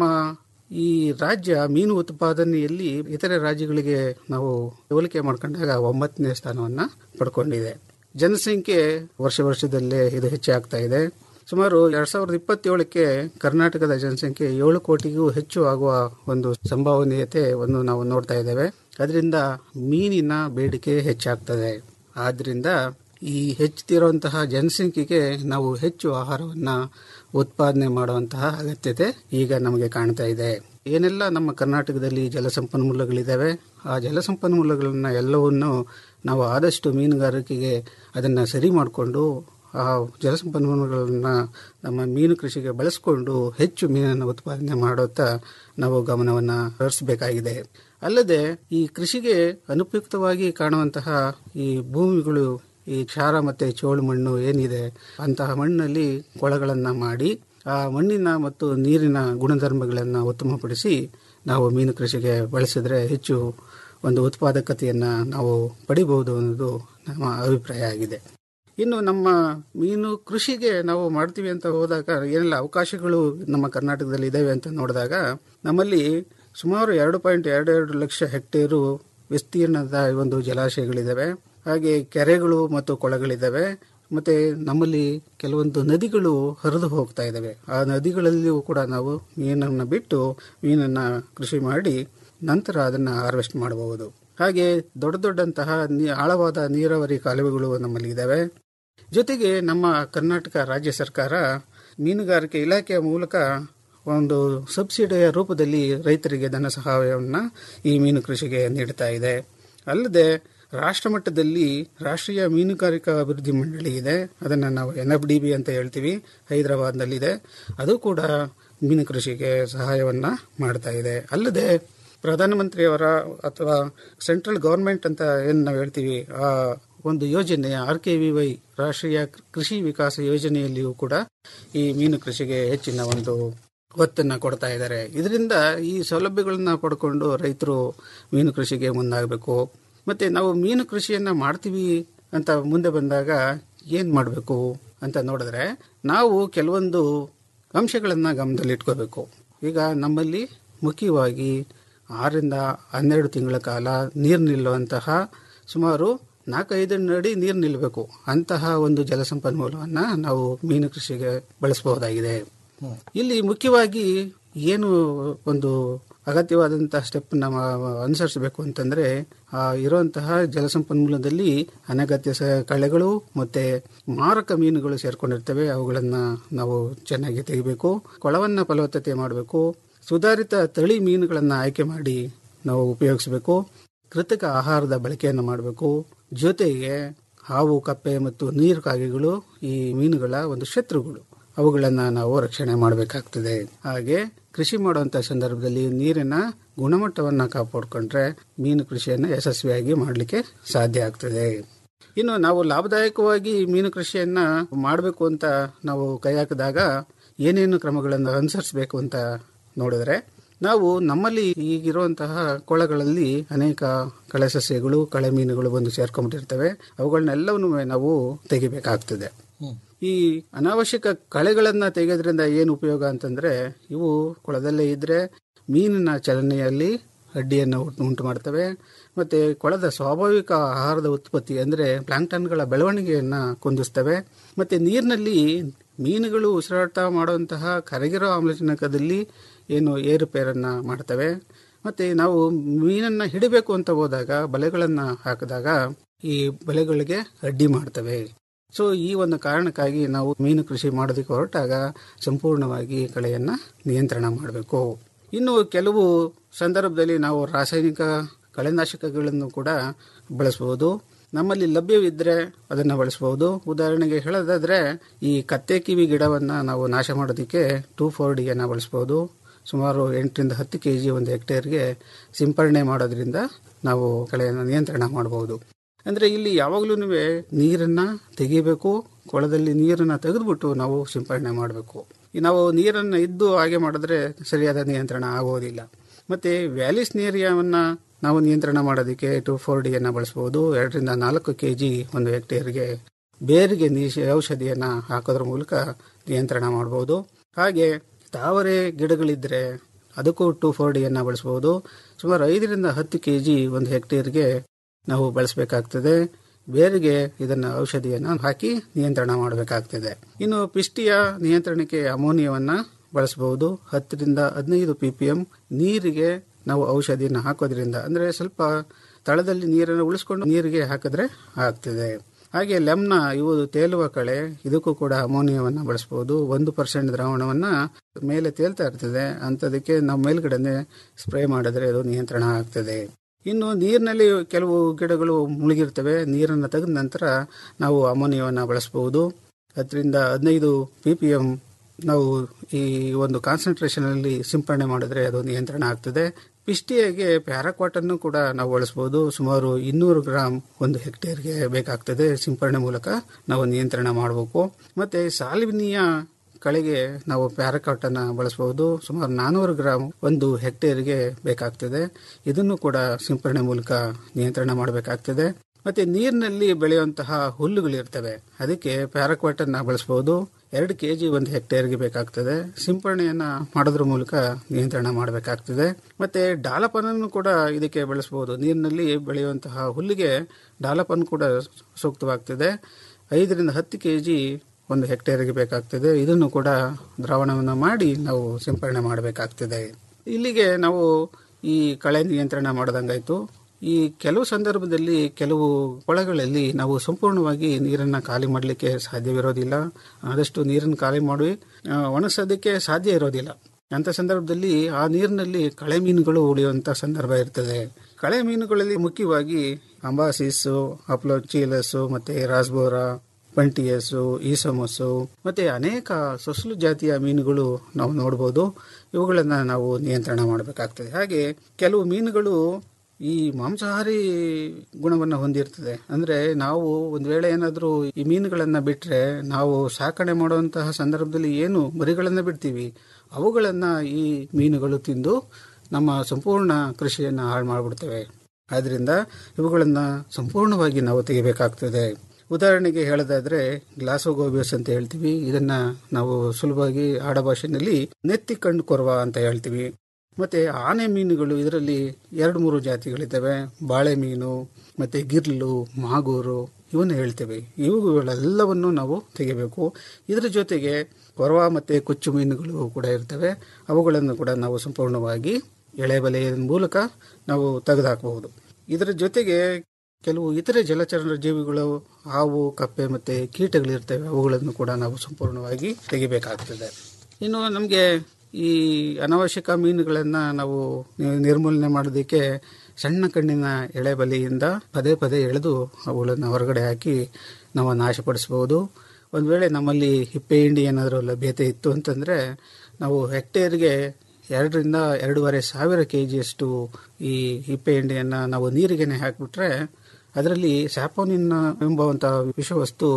ಈ ರಾಜ್ಯ ಮೀನು ಉತ್ಪಾದನೆಯಲ್ಲಿ ಇತರೆ ರಾಜ್ಯಗಳಿಗೆ ನಾವು ಹೋಲಿಕೆ ಮಾಡ್ಕೊಂಡಾಗ ಒಂಬತ್ತನೇ ಸ್ಥಾನವನ್ನ ಪಡ್ಕೊಂಡಿದೆ ಜನಸಂಖ್ಯೆ ವರ್ಷ ವರ್ಷದಲ್ಲೇ ಇದು ಹೆಚ್ಚಾಗ್ತಾ ಇದೆ ಸುಮಾರು ಎರಡ್ ಸಾವಿರದ ಇಪ್ಪತ್ತೇಳಕ್ಕೆ ಕರ್ನಾಟಕದ ಜನಸಂಖ್ಯೆ ಏಳು ಕೋಟಿಗೂ ಹೆಚ್ಚು ಆಗುವ ಒಂದು ಸಂಭವನೀಯತೆ ಒಂದು ನಾವು ನೋಡ್ತಾ ಇದ್ದೇವೆ ಅದರಿಂದ ಮೀನಿನ ಬೇಡಿಕೆ ಹೆಚ್ಚಾಗ್ತದೆ ಆದ್ರಿಂದ ಈ ಹೆಚ್ಚುತ್ತಿರುವಂತಹ ಜನಸಂಖ್ಯೆಗೆ ನಾವು ಹೆಚ್ಚು ಆಹಾರವನ್ನ ಉತ್ಪಾದನೆ ಮಾಡುವಂತಹ ಅಗತ್ಯತೆ ಈಗ ನಮಗೆ ಕಾಣ್ತಾ ಇದೆ ಏನೆಲ್ಲ ನಮ್ಮ ಕರ್ನಾಟಕದಲ್ಲಿ ಜಲಸಂಪನ್ಮೂಲಗಳಿದ್ದಾವೆ ಆ ಜಲಸಂಪನ್ಮೂಲಗಳನ್ನ ಎಲ್ಲವನ್ನು ನಾವು ಆದಷ್ಟು ಮೀನುಗಾರಿಕೆಗೆ ಅದನ್ನು ಸರಿ ಮಾಡಿಕೊಂಡು ಆ ಜಲಸಂಪನ್ಮೂಲಗಳನ್ನ ನಮ್ಮ ಮೀನು ಕೃಷಿಗೆ ಬಳಸಿಕೊಂಡು ಹೆಚ್ಚು ಮೀನನ್ನು ಉತ್ಪಾದನೆ ಮಾಡುತ್ತಾ ನಾವು ಗಮನವನ್ನು ಹರಿಸಬೇಕಾಗಿದೆ ಅಲ್ಲದೆ ಈ ಕೃಷಿಗೆ ಅನುಪಯುಕ್ತವಾಗಿ ಕಾಣುವಂತಹ ಈ ಭೂಮಿಗಳು ಈ ಕ್ಷಾರ ಮತ್ತೆ ಚೋಳು ಮಣ್ಣು ಏನಿದೆ ಅಂತಹ ಮಣ್ಣಲ್ಲಿ ಕೊಳಗಳನ್ನ ಮಾಡಿ ಆ ಮಣ್ಣಿನ ಮತ್ತು ನೀರಿನ ಗುಣಧರ್ಮಗಳನ್ನು ಉತ್ತಮಪಡಿಸಿ ನಾವು ಮೀನು ಕೃಷಿಗೆ ಬಳಸಿದ್ರೆ ಹೆಚ್ಚು ಒಂದು ಉತ್ಪಾದಕತೆಯನ್ನ ನಾವು ಪಡಿಬಹುದು ಅನ್ನೋದು ನಮ್ಮ ಅಭಿಪ್ರಾಯ ಆಗಿದೆ ಇನ್ನು ನಮ್ಮ ಮೀನು ಕೃಷಿಗೆ ನಾವು ಮಾಡ್ತೀವಿ ಅಂತ ಹೋದಾಗ ಏನೆಲ್ಲ ಅವಕಾಶಗಳು ನಮ್ಮ ಕರ್ನಾಟಕದಲ್ಲಿ ಇದಾವೆ ಅಂತ ನೋಡಿದಾಗ ನಮ್ಮಲ್ಲಿ ಸುಮಾರು ಎರಡು ಪಾಯಿಂಟ್ ಎರಡು ಎರಡು ಲಕ್ಷ ಹೆಕ್ಟೇರು ವಿಸ್ತೀರ್ಣದ ಒಂದು ಜಲಾಶಯಗಳಿದ್ದಾವೆ ಹಾಗೆ ಕೆರೆಗಳು ಮತ್ತು ಕೊಳಗಳಿದ್ದಾವೆ ಮತ್ತೆ ನಮ್ಮಲ್ಲಿ ಕೆಲವೊಂದು ನದಿಗಳು ಹರಿದು ಹೋಗ್ತಾ ಇದ್ದಾವೆ ಆ ನದಿಗಳಲ್ಲಿಯೂ ಕೂಡ ನಾವು ಮೀನನ್ನು ಬಿಟ್ಟು ಮೀನನ್ನ ಕೃಷಿ ಮಾಡಿ ನಂತರ ಅದನ್ನ ಹಾರ್ವೆಸ್ಟ್ ಮಾಡಬಹುದು ಹಾಗೆ ದೊಡ್ಡ ದೊಡ್ಡಂತಹ ಆಳವಾದ ನೀರಾವರಿ ಕಾಲುವೆಗಳು ನಮ್ಮಲ್ಲಿ ಇದ್ದಾವೆ ಜೊತೆಗೆ ನಮ್ಮ ಕರ್ನಾಟಕ ರಾಜ್ಯ ಸರ್ಕಾರ ಮೀನುಗಾರಿಕೆ ಇಲಾಖೆಯ ಮೂಲಕ ಒಂದು ಸಬ್ಸಿಡಿಯ ರೂಪದಲ್ಲಿ ರೈತರಿಗೆ ಧನ ಸಹಾಯವನ್ನು ಈ ಮೀನು ಕೃಷಿಗೆ ನೀಡ್ತಾ ಇದೆ ಅಲ್ಲದೆ ರಾಷ್ಟ್ರ ಮಟ್ಟದಲ್ಲಿ ರಾಷ್ಟ್ರೀಯ ಮೀನುಗಾರಿಕಾ ಅಭಿವೃದ್ಧಿ ಮಂಡಳಿ ಇದೆ ಅದನ್ನು ನಾವು ಎನ್ ಎಫ್ ಡಿ ಬಿ ಅಂತ ಹೇಳ್ತೀವಿ ಹೈದರಾಬಾದ್ನಲ್ಲಿದೆ ಅದು ಕೂಡ ಮೀನು ಕೃಷಿಗೆ ಸಹಾಯವನ್ನ ಮಾಡ್ತಾ ಇದೆ ಅಲ್ಲದೆ ಪ್ರಧಾನಮಂತ್ರಿಯವರ ಅಥವಾ ಸೆಂಟ್ರಲ್ ಗವರ್ಮೆಂಟ್ ಅಂತ ಏನು ನಾವು ಹೇಳ್ತೀವಿ ಆ ಒಂದು ಯೋಜನೆ ಆರ್ ಕೆ ವಿ ವೈ ರಾಷ್ಟ್ರೀಯ ಕೃಷಿ ವಿಕಾಸ ಯೋಜನೆಯಲ್ಲಿಯೂ ಕೂಡ ಈ ಮೀನು ಕೃಷಿಗೆ ಹೆಚ್ಚಿನ ಒಂದು ಒತ್ತನ್ನ ಕೊಡ್ತಾ ಇದ್ದಾರೆ ಇದರಿಂದ ಈ ಸೌಲಭ್ಯಗಳನ್ನ ಪಡ್ಕೊಂಡು ರೈತರು ಮೀನು ಕೃಷಿಗೆ ಮುಂದಾಗಬೇಕು ಮತ್ತೆ ನಾವು ಮೀನು ಕೃಷಿಯನ್ನ ಮಾಡ್ತೀವಿ ಅಂತ ಮುಂದೆ ಬಂದಾಗ ಏನ್ ಮಾಡಬೇಕು ಅಂತ ನೋಡಿದ್ರೆ ನಾವು ಕೆಲವೊಂದು ಅಂಶಗಳನ್ನ ಗಮನದಲ್ಲಿಟ್ಕೋಬೇಕು ಈಗ ನಮ್ಮಲ್ಲಿ ಮುಖ್ಯವಾಗಿ ಆರರಿಂದ ಹನ್ನೆರಡು ತಿಂಗಳ ಕಾಲ ನೀರು ನಿಲ್ಲುವಂತಹ ಸುಮಾರು ನಾಲ್ಕೈದು ಅಡಿ ನೀರು ನಿಲ್ಲಬೇಕು ಅಂತಹ ಒಂದು ಜಲಸಂಪನ್ಮೂಲವನ್ನ ನಾವು ಮೀನು ಕೃಷಿಗೆ ಬಳಸಬಹುದಾಗಿದೆ ಇಲ್ಲಿ ಮುಖ್ಯವಾಗಿ ಏನು ಒಂದು ಅಗತ್ಯವಾದಂತಹ ಸ್ಟೆಪ್ ನಾವು ಅನುಸರಿಸಬೇಕು ಅಂತಂದ್ರೆ ಆ ಇರುವಂತಹ ಜಲಸಂಪನ್ಮೂಲದಲ್ಲಿ ಅನಗತ್ಯ ಕಳೆಗಳು ಮತ್ತೆ ಮಾರಕ ಮೀನುಗಳು ಸೇರ್ಕೊಂಡಿರ್ತವೆ ಅವುಗಳನ್ನ ನಾವು ಚೆನ್ನಾಗಿ ತೆಗಿಬೇಕು ಕೊಳವನ್ನ ಫಲವತ್ತತೆ ಮಾಡಬೇಕು ಸುಧಾರಿತ ತಳಿ ಮೀನುಗಳನ್ನ ಆಯ್ಕೆ ಮಾಡಿ ನಾವು ಉಪಯೋಗಿಸಬೇಕು ಕೃತಕ ಆಹಾರದ ಬಳಕೆಯನ್ನು ಮಾಡಬೇಕು ಜೊತೆಗೆ ಹಾವು ಕಪ್ಪೆ ಮತ್ತು ನೀರು ಕಾಗೆಗಳು ಈ ಮೀನುಗಳ ಒಂದು ಶತ್ರುಗಳು ಅವುಗಳನ್ನ ನಾವು ರಕ್ಷಣೆ ಮಾಡಬೇಕಾಗ್ತದೆ ಹಾಗೆ ಕೃಷಿ ಮಾಡುವಂತ ಸಂದರ್ಭದಲ್ಲಿ ನೀರಿನ ಗುಣಮಟ್ಟವನ್ನ ಕಾಪಾಡಿಕೊಂಡ್ರೆ ಮೀನು ಕೃಷಿಯನ್ನು ಯಶಸ್ವಿಯಾಗಿ ಮಾಡಲಿಕ್ಕೆ ಸಾಧ್ಯ ಆಗ್ತದೆ ಇನ್ನು ನಾವು ಲಾಭದಾಯಕವಾಗಿ ಮೀನು ಕೃಷಿಯನ್ನ ಮಾಡಬೇಕು ಅಂತ ನಾವು ಕೈ ಹಾಕಿದಾಗ ಏನೇನು ಕ್ರಮಗಳನ್ನು ಅನುಸರಿಸಬೇಕು ಅಂತ ನೋಡಿದ್ರೆ ನಾವು ನಮ್ಮಲ್ಲಿ ಈಗಿರುವಂತಹ ಕೊಳಗಳಲ್ಲಿ ಅನೇಕ ಕಳೆ ಸಸ್ಯಗಳು ಕಳೆ ಮೀನುಗಳು ಬಂದು ಸೇರ್ಕೊಂಡ್ಬಿಟ್ಟಿರ್ತವೆ ಅವುಗಳನ್ನೆಲ್ಲವನ್ನೂ ನಾವು ತೆಗಿಬೇಕಾಗ್ತದೆ ಈ ಅನಾವಶ್ಯಕ ಕಳೆಗಳನ್ನ ತೆಗೆಯೋದ್ರಿಂದ ಏನು ಉಪಯೋಗ ಅಂತಂದ್ರೆ ಇವು ಕೊಳದಲ್ಲೇ ಇದ್ರೆ ಮೀನಿನ ಚಲನೆಯಲ್ಲಿ ಅಡ್ಡಿಯನ್ನು ಉಂಟು ಮಾಡ್ತವೆ ಮತ್ತೆ ಕೊಳದ ಸ್ವಾಭಾವಿಕ ಆಹಾರದ ಉತ್ಪತ್ತಿ ಅಂದ್ರೆ ಪ್ಲಾಂಕ್ಟನ್ಗಳ ಬೆಳವಣಿಗೆಯನ್ನ ಕುಂದಿಸ್ತವೆ ಮತ್ತೆ ನೀರಿನಲ್ಲಿ ಮೀನುಗಳು ಉಸಿರಾಟ ಮಾಡುವಂತಹ ಕರಗಿರೋ ಆಮ್ಲಜನಕದಲ್ಲಿ ಏನು ಏರುಪೇರನ್ನ ಮಾಡ್ತವೆ ಮತ್ತೆ ನಾವು ಮೀನನ್ನ ಹಿಡಿಬೇಕು ಅಂತ ಹೋದಾಗ ಬಲೆಗಳನ್ನ ಹಾಕಿದಾಗ ಈ ಬಲೆಗಳಿಗೆ ಅಡ್ಡಿ ಮಾಡ್ತವೆ ಸೊ ಈ ಒಂದು ಕಾರಣಕ್ಕಾಗಿ ನಾವು ಮೀನು ಕೃಷಿ ಮಾಡೋದಕ್ಕೆ ಹೊರಟಾಗ ಸಂಪೂರ್ಣವಾಗಿ ಕಳೆಯನ್ನ ನಿಯಂತ್ರಣ ಮಾಡಬೇಕು ಇನ್ನು ಕೆಲವು ಸಂದರ್ಭದಲ್ಲಿ ನಾವು ರಾಸಾಯನಿಕ ಕಳೆನಾಶಕಗಳನ್ನು ಕೂಡ ಬಳಸಬಹುದು ನಮ್ಮಲ್ಲಿ ಲಭ್ಯವಿದ್ರೆ ಅದನ್ನ ಬಳಸಬಹುದು ಉದಾಹರಣೆಗೆ ಹೇಳೋದಾದ್ರೆ ಈ ಕತ್ತೆ ಕಿವಿ ಗಿಡವನ್ನ ನಾವು ನಾಶ ಮಾಡೋದಕ್ಕೆ ಟೂ ಫೋರ್ ಡಿಯನ್ನ ಬಳಸಬಹುದು ಸುಮಾರು ಎಂಟರಿಂದ ಹತ್ತು ಕೆ ಜಿ ಒಂದು ಹೆಕ್ಟೇರ್ಗೆ ಸಿಂಪರಣೆ ಮಾಡೋದ್ರಿಂದ ನಾವು ಕಳೆಯನ್ನು ನಿಯಂತ್ರಣ ಮಾಡಬಹುದು ಅಂದ್ರೆ ಇಲ್ಲಿ ಯಾವಾಗಲೂ ನೀರನ್ನ ತೆಗಿಬೇಕು ಕೊಳದಲ್ಲಿ ನೀರನ್ನ ತೆಗೆದುಬಿಟ್ಟು ನಾವು ಸಿಂಪರಣೆ ಮಾಡಬೇಕು ನಾವು ನೀರನ್ನ ಇದ್ದು ಹಾಗೆ ಮಾಡಿದ್ರೆ ಸರಿಯಾದ ನಿಯಂತ್ರಣ ಆಗೋದಿಲ್ಲ ಮತ್ತೆ ವ್ಯಾಲಿಸ್ ನೀರಿಯಾವನ್ನ ನಾವು ನಿಯಂತ್ರಣ ಮಾಡೋದಕ್ಕೆ ಟು ಫೋರ್ ಡಿಯನ್ನ ಬಳಸಬಹುದು ಎರಡರಿಂದ ನಾಲ್ಕು ಕೆ ಜಿ ಒಂದು ಹೆಕ್ಟೇರ್ಗೆ ಬೇರಿಗೆ ನೀಶಿ ಔಷಧಿಯನ್ನ ಹಾಕೋದ್ರ ಮೂಲಕ ನಿಯಂತ್ರಣ ಮಾಡಬಹುದು ಹಾಗೆ ತಾವರೆ ಗಿಡಗಳಿದ್ರೆ ಅದಕ್ಕೂ ಟು ಫೋರ್ ಡಿಯನ್ನ ಬಳಸಬಹುದು ಸುಮಾರು ಐದರಿಂದ ಹತ್ತು ಕೆ ಜಿ ಒಂದು ಹೆಕ್ಟೇರ್ಗೆ ನಾವು ಬಳಸಬೇಕಾಗ್ತದೆ ಬೇರಿಗೆ ಇದನ್ನ ಔಷಧಿಯನ್ನ ಹಾಕಿ ನಿಯಂತ್ರಣ ಮಾಡಬೇಕಾಗ್ತದೆ ಇನ್ನು ಪಿಷ್ಟಿಯ ನಿಯಂತ್ರಣಕ್ಕೆ ಅಮೋನಿಯವನ್ನ ಬಳಸಬಹುದು ಹತ್ತರಿಂದ ಹದಿನೈದು ಪಿಪಿಎಂ ನೀರಿಗೆ ನಾವು ಔಷಧಿಯನ್ನು ಹಾಕೋದ್ರಿಂದ ಅಂದ್ರೆ ಸ್ವಲ್ಪ ತಳದಲ್ಲಿ ನೀರನ್ನು ಉಳಿಸ್ಕೊಂಡು ನೀರಿಗೆ ಹಾಕಿದ್ರೆ ಆಗ್ತದೆ ಹಾಗೆ ಲೆಮ್ನ ಇವು ತೇಲುವ ಕಳೆ ಇದಕ್ಕೂ ಕೂಡ ಅಮೋನಿಯವನ್ನ ಬಳಸಬಹುದು ಒಂದು ಪರ್ಸೆಂಟ್ ದ್ರಾವಣವನ್ನ ಮೇಲೆ ತೇಲ್ತಾ ಇರ್ತದೆ ಅಂತದಕ್ಕೆ ನಾವು ಮೇಲ್ಗಡೆ ಸ್ಪ್ರೇ ಮಾಡಿದ್ರೆ ಅದು ನಿಯಂತ್ರಣ ಆಗ್ತದೆ ಇನ್ನು ನೀರಿನಲ್ಲಿ ಕೆಲವು ಗಿಡಗಳು ಮುಳುಗಿರ್ತವೆ ನೀರನ್ನು ತೆಗೆದ ನಂತರ ನಾವು ಅಮೋನಿಯವನ್ನ ಬಳಸಬಹುದು ಹತ್ತರಿಂದ ಹದಿನೈದು ಪಿ ಪಿ ಎಂ ನಾವು ಈ ಒಂದು ಕಾನ್ಸಂಟ್ರೇಷನ್ ಅಲ್ಲಿ ಸಿಂಪರಣೆ ಮಾಡಿದ್ರೆ ಅದು ನಿಯಂತ್ರಣ ಆಗ್ತದೆ ಪಿಷ್ಟಿಯಾಗೆ ಪ್ಯಾರಾಕ್ವಾಟನ್ನು ಕೂಡ ನಾವು ಬಳಸಬಹುದು ಸುಮಾರು ಇನ್ನೂರು ಗ್ರಾಮ್ ಒಂದು ಹೆಕ್ಟೇರ್ಗೆ ಬೇಕಾಗ್ತದೆ ಸಿಂಪರಣೆ ಮೂಲಕ ನಾವು ನಿಯಂತ್ರಣ ಮಾಡಬೇಕು ಮತ್ತೆ ಸಾಲ್ವಿನಿಯ ಕಳೆಗೆ ನಾವು ಪ್ಯಾರಾಕಾಟನ್ನ ಬಳಸಬಹುದು ಸುಮಾರು ನಾನೂರು ಗ್ರಾಮ್ ಒಂದು ಹೆಕ್ಟೇರ್ಗೆ ಬೇಕಾಗ್ತದೆ ಇದನ್ನು ಕೂಡ ಸಿಂಪರಣೆ ಮೂಲಕ ನಿಯಂತ್ರಣ ಮಾಡಬೇಕಾಗ್ತದೆ ಮತ್ತೆ ನೀರಿನಲ್ಲಿ ಬೆಳೆಯುವಂತಹ ಹುಲ್ಲುಗಳಿರ್ತವೆ ಅದಕ್ಕೆ ಪ್ಯಾರಾಕ್ವಾಟನ್ನ ಬಳಸಬಹುದು ಎರಡು ಕೆಜಿ ಒಂದು ಹೆಕ್ಟೇರ್ಗೆ ಬೇಕಾಗ್ತದೆ ಸಿಂಪರಣೆಯನ್ನ ಮಾಡೋದ್ರ ಮೂಲಕ ನಿಯಂತ್ರಣ ಮಾಡಬೇಕಾಗ್ತದೆ ಮತ್ತೆ ಡಾಲಪನನ್ನು ಕೂಡ ಇದಕ್ಕೆ ಬಳಸಬಹುದು ನೀರಿನಲ್ಲಿ ಬೆಳೆಯುವಂತಹ ಹುಲ್ಲಿಗೆ ಡಾಲಪನ್ ಕೂಡ ಸೂಕ್ತವಾಗ್ತದೆ ಐದರಿಂದ ಹತ್ತು ಕೆಜಿ ಒಂದು ಹೆಕ್ಟೇರ್ಗೆ ಬೇಕಾಗ್ತದೆ ಇದನ್ನು ಕೂಡ ದ್ರಾವಣವನ್ನು ಮಾಡಿ ನಾವು ಸಿಂಪರಣೆ ಮಾಡಬೇಕಾಗ್ತದೆ ಇಲ್ಲಿಗೆ ನಾವು ಈ ಕಳೆ ನಿಯಂತ್ರಣ ಮಾಡದಂಗಾಯ್ತು ಈ ಕೆಲವು ಸಂದರ್ಭದಲ್ಲಿ ಕೆಲವು ಕೊಳಗಳಲ್ಲಿ ನಾವು ಸಂಪೂರ್ಣವಾಗಿ ನೀರನ್ನ ಖಾಲಿ ಮಾಡಲಿಕ್ಕೆ ಸಾಧ್ಯವಿರೋದಿಲ್ಲ ಆದಷ್ಟು ನೀರನ್ನು ಖಾಲಿ ಮಾಡಿ ಆ, ಒಣಗಿಸೋದಕ್ಕೆ ಸಾಧ್ಯ ಇರೋದಿಲ್ಲ ಅಂತ ಸಂದರ್ಭದಲ್ಲಿ ಆ ನೀರಿನಲ್ಲಿ ಕಳೆ ಮೀನುಗಳು ಉಳಿಯುವಂತ ಸಂದರ್ಭ ಇರ್ತದೆ ಕಳೆ ಮೀನುಗಳಲ್ಲಿ ಮುಖ್ಯವಾಗಿ ಅಂಬಾಸಿಸ್ಸು ಅಪ್ಲೋಚೀಲಸ್ಸು ಮತ್ತೆ ರಾಸ್ಬೋರಾ ಪಂಟಿಯಸ್ಸು ಈಸಮಸ್ಸು ಮತ್ತೆ ಅನೇಕ ಸೊಸಲು ಜಾತಿಯ ಮೀನುಗಳು ನಾವು ನೋಡಬಹುದು ಇವುಗಳನ್ನ ನಾವು ನಿಯಂತ್ರಣ ಮಾಡಬೇಕಾಗ್ತದೆ ಹಾಗೆ ಕೆಲವು ಮೀನುಗಳು ಈ ಮಾಂಸಾಹಾರಿ ಗುಣವನ್ನು ಹೊಂದಿರ್ತದೆ ಅಂದ್ರೆ ನಾವು ಒಂದ್ ವೇಳೆ ಏನಾದರೂ ಈ ಮೀನುಗಳನ್ನ ಬಿಟ್ರೆ ನಾವು ಸಾಕಣೆ ಮಾಡುವಂತಹ ಸಂದರ್ಭದಲ್ಲಿ ಏನು ಮರಿಗಳನ್ನ ಬಿಡ್ತೀವಿ ಅವುಗಳನ್ನ ಈ ಮೀನುಗಳು ತಿಂದು ನಮ್ಮ ಸಂಪೂರ್ಣ ಕೃಷಿಯನ್ನ ಹಾಳು ಮಾಡಿಬಿಡ್ತವೆ ಆದ್ರಿಂದ ಇವುಗಳನ್ನ ಸಂಪೂರ್ಣವಾಗಿ ನಾವು ತೆಗಿಬೇಕಾಗ್ತದೆ ಉದಾಹರಣೆಗೆ ಹೇಳೋದಾದ್ರೆ ಗ್ಲಾಸೋಗೋಬಿಯಸ್ ಅಂತ ಹೇಳ್ತೀವಿ ಇದನ್ನ ನಾವು ಸುಲಭವಾಗಿ ಆಡಭಾಷೆನಲ್ಲಿ ನೆತ್ತಿ ಕಣ್ಣು ಕೊರವ ಅಂತ ಹೇಳ್ತೀವಿ ಮತ್ತೆ ಆನೆ ಮೀನುಗಳು ಇದರಲ್ಲಿ ಎರಡು ಮೂರು ಜಾತಿಗಳಿದ್ದಾವೆ ಬಾಳೆ ಮೀನು ಮತ್ತೆ ಗಿರ್ಲು ಮಾಗೂರು ಇವನ್ನ ಹೇಳ್ತೇವೆ ಇವುಗಳೆಲ್ಲವನ್ನು ನಾವು ತೆಗಿಬೇಕು ಇದರ ಜೊತೆಗೆ ಕೊರವ ಮತ್ತೆ ಕೊಚ್ಚು ಮೀನುಗಳು ಕೂಡ ಇರ್ತವೆ ಅವುಗಳನ್ನು ಕೂಡ ನಾವು ಸಂಪೂರ್ಣವಾಗಿ ಎಳೆ ಬಲೆಯ ಮೂಲಕ ನಾವು ತೆಗೆದುಹಾಕಬಹುದು ಇದರ ಜೊತೆಗೆ ಕೆಲವು ಇತರೆ ಜಲಚರ ಜೀವಿಗಳು ಹಾವು ಕಪ್ಪೆ ಮತ್ತೆ ಕೀಟಗಳಿರ್ತವೆ ಅವುಗಳನ್ನು ಕೂಡ ನಾವು ಸಂಪೂರ್ಣವಾಗಿ ತೆಗಿಬೇಕಾಗ್ತದೆ ಇನ್ನು ನಮಗೆ ಈ ಅನಾವಶ್ಯಕ ಮೀನುಗಳನ್ನ ನಾವು ನಿ- ನಿರ್ಮೂಲನೆ ಮಾಡೋದಕ್ಕೆ ಸಣ್ಣ ಕಣ್ಣಿನ ಎಳೆ ಬಲೆಯಿಂದ ಪದೇ ಪದೇ ಎಳೆದು ಅವುಗಳನ್ನು ಹೊರಗಡೆ ಹಾಕಿ ನಾವು ನಾಶಪಡಿಸಬಹುದು ಒಂದು ವೇಳೆ ನಮ್ಮಲ್ಲಿ ಹಿಪ್ಪೆ ಹಿಂಡಿ ಏನಾದರೂ ಲಭ್ಯತೆ ಇತ್ತು ಅಂತಂದ್ರೆ ನಾವು ಹೆಕ್ಟೇರ್ಗೆ ಎರಡರಿಂದ ಎರಡೂವರೆ ಸಾವಿರ ಕೆ ಜಿಯಷ್ಟು ಈ ಹಿಪ್ಪೆ ಹಿಂಡಿಯನ್ನು ನಾವು ನೀರಿಗೆನೆ ಹಾಕಿಬಿಟ್ರೆ ಅದರಲ್ಲಿ ಸ್ಯಾಪೋನಿನ್ ಎಂಬುವಂತಹ ವಿಷವಸ್ತು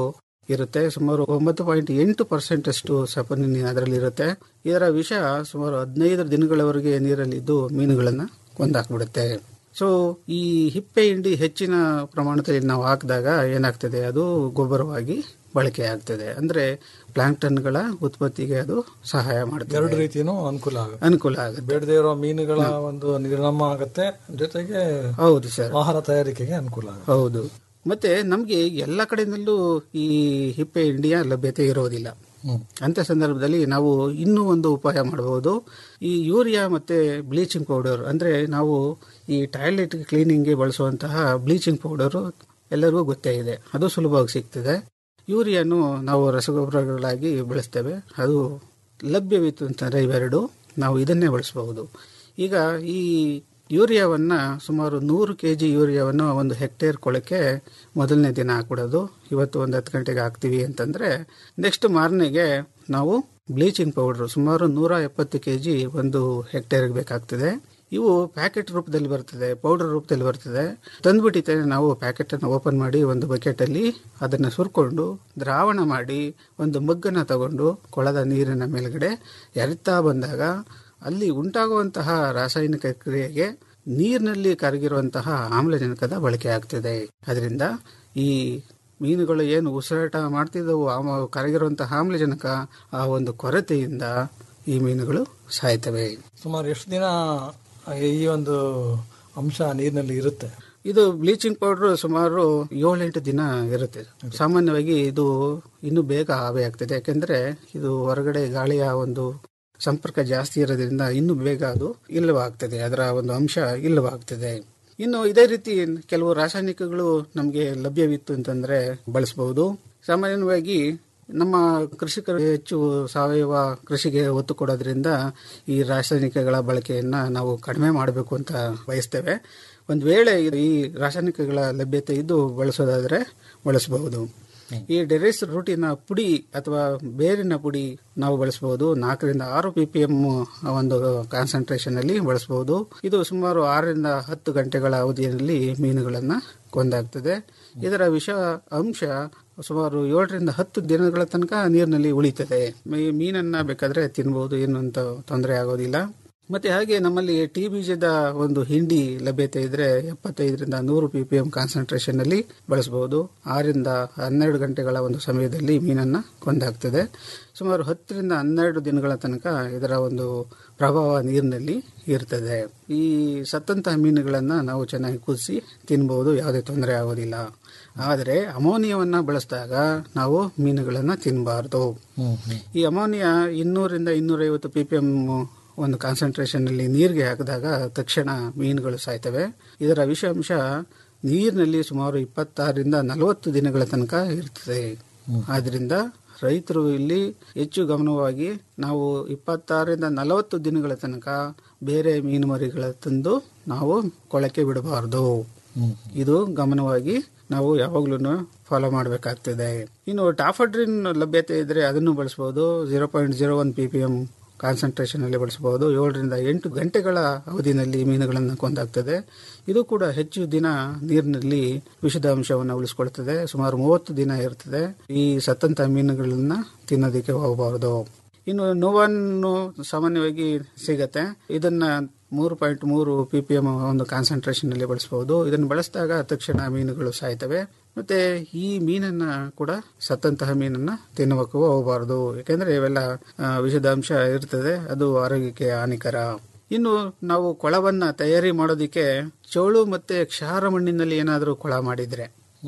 ಇರುತ್ತೆ ಸುಮಾರು ಒಂಬತ್ತು ಪಾಯಿಂಟ್ ಎಂಟು ಪರ್ಸೆಂಟ್ ಅಷ್ಟು ಸಪನಿನ್ ಅದರಲ್ಲಿ ಇರುತ್ತೆ ಇದರ ವಿಷ ಸುಮಾರು ಹದಿನೈದು ದಿನಗಳವರೆಗೆ ನೀರಲ್ಲಿದ್ದು ಮೀನುಗಳನ್ನ ಕೊಂದಾಕ್ಬಿಡುತ್ತೆ ಸೊ ಈ ಹಿಪ್ಪೆ ಹಿಂಡಿ ಹೆಚ್ಚಿನ ಪ್ರಮಾಣದಲ್ಲಿ ನಾವು ಹಾಕಿದಾಗ ಏನಾಗ್ತದೆ ಅದು ಗೊಬ್ಬರವಾಗಿ ಬಳಕೆ ಆಗ್ತದೆ ಅಂದ್ರೆ ಪ್ಲಾಂಕ್ಟನ್ಗಳ ಉತ್ಪತ್ತಿಗೆ ಅದು ಸಹಾಯ ಎರಡು ಮಾಡುತ್ತೆ ರೀತಿನೂ ಅನುಕೂಲ ಆಗುತ್ತೆ ಅನುಕೂಲ ಆಗುತ್ತೆ ಬೇಡದೇ ಇರೋ ಮೀನುಗಳ ಒಂದು ನಿರ್ನಾಮ ಆಗುತ್ತೆ ಜೊತೆಗೆ ಹೌದು ಸರ್ ಆಹಾರ ತಯಾರಿಕೆಗೆ ಅನುಕೂಲ ಆಗುತ್ತೆ ಹೌದು ಮತ್ತೆ ನಮಗೆ ಎಲ್ಲ ಕಡೆಯಿಂದಲೂ ಈ ಹಿಪ್ಪೆ ಹಿಂಡಿಯ ಲಭ್ಯತೆ ಇರೋದಿಲ್ಲ ಹ್ಮ್. ಅಂತ ಸಂದರ್ಭದಲ್ಲಿ ನಾವು ಇನ್ನೂ ಒಂದು ಉಪಾಯ ಮಾಡಬಹುದು ಈ ಯೂರಿಯಾ ಮತ್ತೆ ಬ್ಲೀಚಿಂಗ್ ಪೌಡರ್ ಅಂದ್ರೆ ನಾವು ಈ ಟಾಯ್ಲೆಟ್ ಕ್ಲೀನಿಂಗ್ಗೆ ಬಳಸುವಂತಹ ಬ್ಲೀಚಿಂಗ್ ಪೌಡರ್ ಎಲ್ಲರಿಗೂ ಗೊತ್ತೇ ಇದೆ ಅದು ಸುಲಭವಾಗಿ ಸಿಗ್ತದೆ ಯೂರಿಯಾನು ನಾವು ರಸಗೊಬ್ಬರಗಳಾಗಿ ಬಳಸ್ತೇವೆ ಅದು ಲಭ್ಯವಿತ್ತು ಅಂತಂದ್ರೆ ಇವೆರಡು ನಾವು ಇದನ್ನೇ ಬಳಸಬಹುದು ಈಗ ಈ ಯೂರಿಯಾವನ್ನ ಸುಮಾರು ನೂರು ಕೆ ಜಿ ಯೂರಿಯಾವನ್ನು ಒಂದು ಹೆಕ್ಟೇರ್ ಕೊಳಕ್ಕೆ ಮೊದಲನೇ ದಿನ ಹಾಕ್ಬಿಡೋದು ಇವತ್ತು ಒಂದು ಹತ್ತು ಗಂಟೆಗೆ ಹಾಕ್ತೀವಿ ಅಂತಂದ್ರೆ ನೆಕ್ಸ್ಟ್ ಮಾರನೆಗೆ ನಾವು ಬ್ಲೀಚಿಂಗ್ ಪೌಡರ್ ಸುಮಾರು ನೂರ ಎಪ್ಪತ್ತು ಕೆ ಜಿ ಒಂದು ಹೆಕ್ಟೇರ್ಗೆ ಬೇಕಾಗ್ತದೆ ಇವು ಪ್ಯಾಕೆಟ್ ರೂಪದಲ್ಲಿ ಬರ್ತದೆ ಪೌಡರ್ ರೂಪದಲ್ಲಿ ಬರ್ತದೆ ತಂದ್ಬಿಟ್ಟಿದ್ದೇನೆ ನಾವು ಪ್ಯಾಕೆಟ್ ಅನ್ನು ಓಪನ್ ಮಾಡಿ ಒಂದು ಬಕೆಟ್ ಅಲ್ಲಿ ಅದನ್ನ ಸುರ್ಕೊಂಡು ದ್ರಾವಣ ಮಾಡಿ ಒಂದು ಮಗ್ಗನ್ನ ತಗೊಂಡು ಕೊಳದ ನೀರಿನ ಮೇಲ್ಗಡೆ ಎರಿತಾ ಬಂದಾಗ ಅಲ್ಲಿ ಉಂಟಾಗುವಂತಹ ರಾಸಾಯನಿಕ ಕ್ರಿಯೆಗೆ ನೀರಿನಲ್ಲಿ ಕರಗಿರುವಂತಹ ಆಮ್ಲಜನಕದ ಬಳಕೆ ಆಗ್ತದೆ ಅದರಿಂದ ಈ ಮೀನುಗಳು ಏನು ಉಸಿರಾಟ ಮಾಡ್ತಿದ್ದವು ಆಮ ಕರಗಿರುವಂತಹ ಆಮ್ಲಜನಕ ಆ ಒಂದು ಕೊರತೆಯಿಂದ ಈ ಮೀನುಗಳು ಸಾಯ್ತವೆ ಸುಮಾರು ಎಷ್ಟು ದಿನ ಈ ಒಂದು ಅಂಶ ನೀರಿನಲ್ಲಿ ಇರುತ್ತೆ ಇದು ಬ್ಲೀಚಿಂಗ್ ಪೌಡರ್ ಸುಮಾರು ಏಳೆಂಟು ದಿನ ಇರುತ್ತೆ ಸಾಮಾನ್ಯವಾಗಿ ಇದು ಇನ್ನು ಬೇಗ ಆವೆ ಆಗ್ತದೆ ಯಾಕೆಂದ್ರೆ ಇದು ಹೊರಗಡೆ ಗಾಳಿಯ ಒಂದು ಸಂಪರ್ಕ ಜಾಸ್ತಿ ಇರೋದ್ರಿಂದ ಇನ್ನು ಬೇಗ ಅದು ಇಲ್ಲವಾಗ್ತದೆ ಅದರ ಒಂದು ಅಂಶ ಇಲ್ಲವಾಗ್ತದೆ ಇನ್ನು ಇದೇ ರೀತಿ ಕೆಲವು ರಾಸಾಯನಿಕಗಳು ನಮಗೆ ಲಭ್ಯವಿತ್ತು ಅಂತಂದ್ರೆ ಬಳಸಬಹುದು ಸಾಮಾನ್ಯವಾಗಿ ನಮ್ಮ ಕೃಷಿಕರು ಹೆಚ್ಚು ಸಾವಯವ ಕೃಷಿಗೆ ಒತ್ತು ಕೊಡೋದ್ರಿಂದ ಈ ರಾಸಾಯನಿಕಗಳ ಬಳಕೆಯನ್ನ ನಾವು ಕಡಿಮೆ ಮಾಡಬೇಕು ಅಂತ ಬಯಸ್ತೇವೆ ಒಂದು ವೇಳೆ ಈ ರಾಸಾಯನಿಕಗಳ ಲಭ್ಯತೆ ಇದ್ದು ಬಳಸೋದಾದ್ರೆ ಬಳಸಬಹುದು ಈ ಡೆರೆಸ್ ರೂಟಿನ ಪುಡಿ ಅಥವಾ ಬೇರಿನ ಪುಡಿ ನಾವು ಬಳಸಬಹುದು ನಾಲ್ಕರಿಂದ ಆರು ಪಿ ಪಿ ಎಂ ಒಂದು ಕಾನ್ಸಂಟ್ರೇಷನ್ ಅಲ್ಲಿ ಬಳಸಬಹುದು ಇದು ಸುಮಾರು ಆರರಿಂದ ಹತ್ತು ಗಂಟೆಗಳ ಅವಧಿಯಲ್ಲಿ ಮೀನುಗಳನ್ನ ಕೊಂದಾಗ್ತದೆ ಇದರ ವಿಷ ಅಂಶ ಸುಮಾರು ಏಳರಿಂದ ಹತ್ತು ದಿನಗಳ ತನಕ ನೀರಿನಲ್ಲಿ ಉಳಿತದೆ ಮೀ- ಮೀನನ್ನ ಬೇಕಾದ್ರೆ ತಿನ್ಬಹುದು ಏನು ಅಂತ ತೊಂದರೆ ಆಗೋದಿಲ್ಲ ಮತ್ತೆ ಹಾಗೆ ನಮ್ಮಲ್ಲಿ ಟಿ ಬೀಜದ ಒಂದು ಹಿಂಡಿ ಲಭ್ಯತೆ ಇದ್ರೆ ಎಪ್ಪತ್ತೈದರಿಂದ ನೂರು ಪಿ ಪಿ ಎಂ ಕಾನ್ಸಂಟ್ರೇಷನ್ ಅಲ್ಲಿ ಬಳಸಬಹುದು ಆರಿಂದ ಹನ್ನೆರಡು ಗಂಟೆಗಳ ಒಂದು ಸಮಯದಲ್ಲಿ ಮೀನನ್ನ ಕೊಂದಾಗ್ತದೆ ಸುಮಾರು ಹತ್ತರಿಂದ ಹನ್ನೆರಡು ದಿನಗಳ ತನಕ ಇದರ ಒಂದು ಪ್ರಭಾವ ನೀರಿನಲ್ಲಿ ಇರ್ತದೆ ಈ ಸತ್ತಂತಹ ಮೀನುಗಳನ್ನ ನಾವು ಚೆನ್ನಾಗಿ ಕುದಿಸಿ ತಿನ್ಬಹುದು ಯಾವುದೇ ತೊಂದರೆ ಆಗೋದಿಲ್ಲ ಆದರೆ ಅಮೋನಿಯವನ್ನ ಬಳಸಿದಾಗ ನಾವು ಮೀನುಗಳನ್ನ ತಿನ್ನಬಾರ್ದು ಈ ಅಮೋನಿಯಾ ಇನ್ನೂರಿಂದ ಇನ್ನೂರೈವತ್ತು ಪಿ ಪಿ ಎಂ ಒಂದು ಕಾನ್ಸಂಟ್ರೇಷನ್ ಅಲ್ಲಿ ನೀರಿಗೆ ಹಾಕಿದಾಗ ತಕ್ಷಣ ಮೀನುಗಳು ಸಾಯ್ತವೆ ಇದರ ವಿಷಾಂಶ ನೀರಿನಲ್ಲಿ ಸುಮಾರು ಇಪ್ಪತ್ತಾರರಿಂದ ನಲವತ್ತು ದಿನಗಳ ತನಕ ಇರ್ತದೆ ಆದ್ರಿಂದ ರೈತರು ಇಲ್ಲಿ ಹೆಚ್ಚು ಗಮನವಾಗಿ ನಾವು ಇಪ್ಪತ್ತಾರರಿಂದ ನಲವತ್ತು ದಿನಗಳ ತನಕ ಬೇರೆ ಮೀನು ಮರಿಗಳ ತಂದು ನಾವು ಕೊಳಕ್ಕೆ ಬಿಡಬಾರದು ಇದು ಗಮನವಾಗಿ ನಾವು ಯಾವಾಗ್ಲೂ ಫಾಲೋ ಮಾಡಬೇಕಾಗ್ತದೆ ಇನ್ನು ಟಾಫಡ್ರಿನ್ ಲಭ್ಯತೆ ಇದ್ರೆ ಅದನ್ನು ಬಳಸಬಹುದು zero point zero one P P M concentration ಅಲ್ಲಿ ಬಳಸಬಹುದು ಏಳರಿಂದ ಎಂಟು ಗಂಟೆಗಳ ಅವಧಿನಲ್ಲಿ ಮೀನುಗಳನ್ನು ಕೊಂದಾಗ್ತದೆ ಇದು ಕೂಡ ಹೆಚ್ಚು ದಿನ ನೀರಿನಲ್ಲಿ ವಿಷದ ಅಂಶವನ್ನು ಉಳಿಸ್ಕೊಳ್ತದೆ ಸುಮಾರು ಮೂವತ್ತು ದಿನ ಇರ್ತದೆ ಈ ಸತ್ತಂತ ಮೀನುಗಳನ್ನ ತಿನ್ನೋದಕ್ಕೆ ಹೋಗಬಾರದು ಇನ್ನು ನೋವನ್ನು ಸಾಮಾನ್ಯವಾಗಿ ಸಿಗತ್ತೆ ಇದನ್ನ ಮೂರು ಪಾಯಿಂಟ್ ಮೂರು ಪಿ ಪಿ ಎಂ ಒಂದು ಕಾನ್ಸಂಟ್ರೇಷನ್ ಅಲ್ಲಿ ಬಳಸಬಹುದು ಇದನ್ನು ಬಳಸಿದಾಗ ತಕ್ಷಣ ಮೀನುಗಳು ಸಾಯ್ತವೆ ಮತ್ತೆ ಈ ಮೀನನ್ನ ಕೂಡ ಸತ್ತಂತಹ ಮೀನನ್ನ ತಿನ್ನುವಕ್ಕೂ ಹೋಗಬಾರದು ಯಾಕೆಂದ್ರೆ ಇವೆಲ್ಲ ಆ, ವಿಷದ ಅಂಶ ಇರ್ತದೆ ಅದು ಆರೋಗ್ಯಕ್ಕೆ ಹಾನಿಕರ ಇನ್ನು ನಾವು ಕೊಳವನ್ನ ತಯಾರಿ ಮಾಡೋದಿಕ್ಕೆ ಚೋಳು ಮತ್ತೆ ಕ್ಷಾರ ಮಣ್ಣಿನಲ್ಲಿ ಏನಾದರೂ ಕೊಳ ಮಾಡಿದ್ರೆ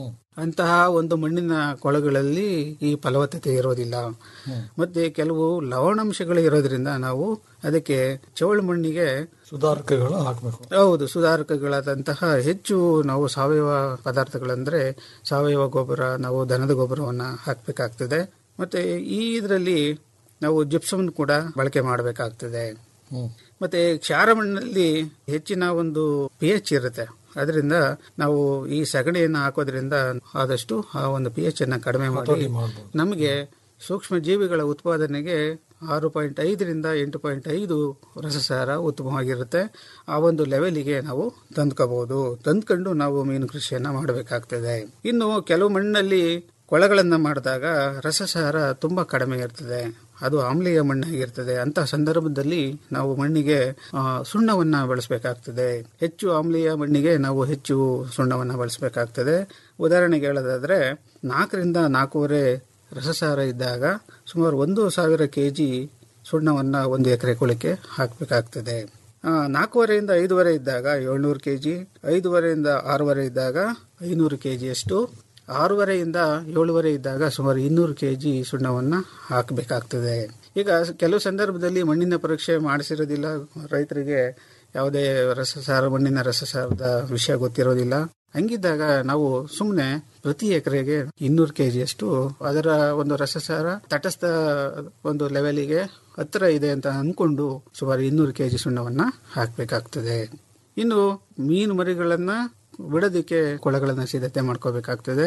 ಅಂತಹ ಒಂದು ಮಣ್ಣಿನ ಕೊಳಗಳಲ್ಲಿ ಈ ಫಲವತ್ತತೆ ಇರೋದಿಲ್ಲ ಮತ್ತೆ ಕೆಲವು ಲವಣಾಂಶಗಳು ಇರೋದ್ರಿಂದ ನಾವು ಅದಕ್ಕೆ ಚೌಳು ಮಣ್ಣಿಗೆ ಸುಧಾರಕಗಳು ಹಾಕಬೇಕು ಹೌದು ಸುಧಾರಕಗಳಾದಂತಹ ಹೆಚ್ಚು ನಾವು ಸಾವಯವ ಪದಾರ್ಥಗಳಂದ್ರೆ ಸಾವಯವ ಗೊಬ್ಬರ ನಾವು ದನದ ಗೊಬ್ಬರವನ್ನ ಹಾಕಬೇಕಾಗ್ತದೆ ಮತ್ತೆ ಈ ಇದರಲ್ಲಿ ನಾವು ಜಿಪ್ಸಮ್ ಕೂಡ ಬಳಕೆ ಮಾಡಬೇಕಾಗ್ತದೆ ಮತ್ತೆ ಕ್ಷಾರ ಮಣ್ಣಿನಲ್ಲಿ ಹೆಚ್ಚಿನ ಒಂದು ಪಿ ಎಚ್ ಇರುತ್ತೆ ಅದರಿಂದ ನಾವು ಈ ಸಗಣಿಯನ್ನು ಹಾಕೋದ್ರಿಂದ ಆದಷ್ಟು ಆ ಒಂದು ಪಿ ಎಚ್ ಅನ್ನ ಕಡಿಮೆ ಮಾಡಿ ನಮಗೆ ಸೂಕ್ಷ್ಮ ಜೀವಿಗಳ ಉತ್ಪಾದನೆಗೆ ಆರು ಪಾಯಿಂಟ್ ಐದರಿಂದ ಎಂಟು ಪಾಯಿಂಟ್ ಐದು ರಸಸಾರ ಉತ್ತಮವಾಗಿರುತ್ತೆ ಆ ಒಂದು ಲೆವೆಲಿಗೆ ನಾವು ತಂದ್ಕೋಬಹುದು ತಂದ್ಕೊಂಡು ನಾವು ಮೀನು ಕೃಷಿಯನ್ನ ಮಾಡಬೇಕಾಗ್ತದೆ ಇನ್ನು ಕೆಲವು ಮಣ್ಣಲ್ಲಿ ಕೊಳಗಳನ್ನು ಮಾಡಿದಾಗ ರಸಸಾರ ತುಂಬಾ ಕಡಿಮೆ ಇರ್ತದೆ ಅದು ಆಮ್ಲೀಯ ಮಣ್ಣಾಗಿರ್ತದೆ ಅಂತ ಸಂದರ್ಭದಲ್ಲಿ ನಾವು ಮಣ್ಣಿಗೆ ಆ, ಸುಣ್ಣವನ್ನ ಬಳಸಬೇಕಾಗ್ತದೆ ಹೆಚ್ಚು ಆಮ್ಲೀಯ ಮಣ್ಣಿಗೆ ನಾವು ಹೆಚ್ಚು ಸುಣ್ಣವನ್ನ ಬಳಸಬೇಕಾಗ್ತದೆ ಉದಾಹರಣೆಗೆ ಹೇಳೋದಾದ್ರೆ ನಾಲ್ಕರಿಂದ ನಾಲ್ಕೂವರೆ ರಸಸಾರ ಇದ್ದಾಗ ಸುಮಾರು ಒಂದು ಸಾವಿರ ಕೆಜಿ ಸುಣ್ಣವನ್ನ ಒಂದು ಎಕರೆ ಕೊಳಕ್ಕೆ ಹಾಕಬೇಕಾಗ್ತದೆ ಆ, ನಾಲ್ಕೂವರೆಯಿಂದ ಐದೂವರೆ ಇದ್ದಾಗ ಏಳ್ನೂರು ಕೆ ಜಿ ಐದೂವರೆಯಿಂದ ಆರೂವರೆ ಇದ್ದಾಗ ಐನೂರು ಕೆ ಜಿಯಷ್ಟು ಆರೂವರೆಯಿಂದ ಏಳುವರೆ ಇದ್ದಾಗ ಸುಮಾರು ಇನ್ನೂರು ಕೆ ಜಿ ಸುಣ್ಣವನ್ನು ಹಾಕಬೇಕಾಗ್ತದೆ ಈಗ ಕೆಲವು ಸಂದರ್ಭದಲ್ಲಿ ಮಣ್ಣಿನ ಪರೀಕ್ಷೆ ಮಾಡಿಸಿರೋದಿಲ್ಲ ರೈತರಿಗೆ ಯಾವುದೇ ರಸಸಾರ ಮಣ್ಣಿನ ರಸಸಾರದ ವಿಷಯ ಗೊತ್ತಿರೋದಿಲ್ಲ ಹಂಗಿದ್ದಾಗ ನಾವು ಸುಮ್ಮನೆ ಪ್ರತಿ ಎಕರೆಗೆ ಇನ್ನೂರು ಕೆ ಜಿಯಷ್ಟು ಅದರ ಒಂದು ರಸಸಾರ ತಟಸ್ಥ ಒಂದು ಲೆವೆಲಿಗೆ ಹತ್ತಿರ ಇದೆ ಅಂತ ಅನ್ಕೊಂಡು ಸುಮಾರು ಇನ್ನೂರು ಕೆ ಜಿ ಸುಣ್ಣವನ್ನ ಹಾಕಬೇಕಾಗ್ತದೆ ಇನ್ನು ಮೀನು ಮರಿಗಳನ್ನ ಬಿಡೋದಕ್ಕೆ ಕೊಳಗಳನ್ನ ಸಿದ್ಧತೆ ಮಾಡ್ಕೋಬೇಕಾಗ್ತದೆ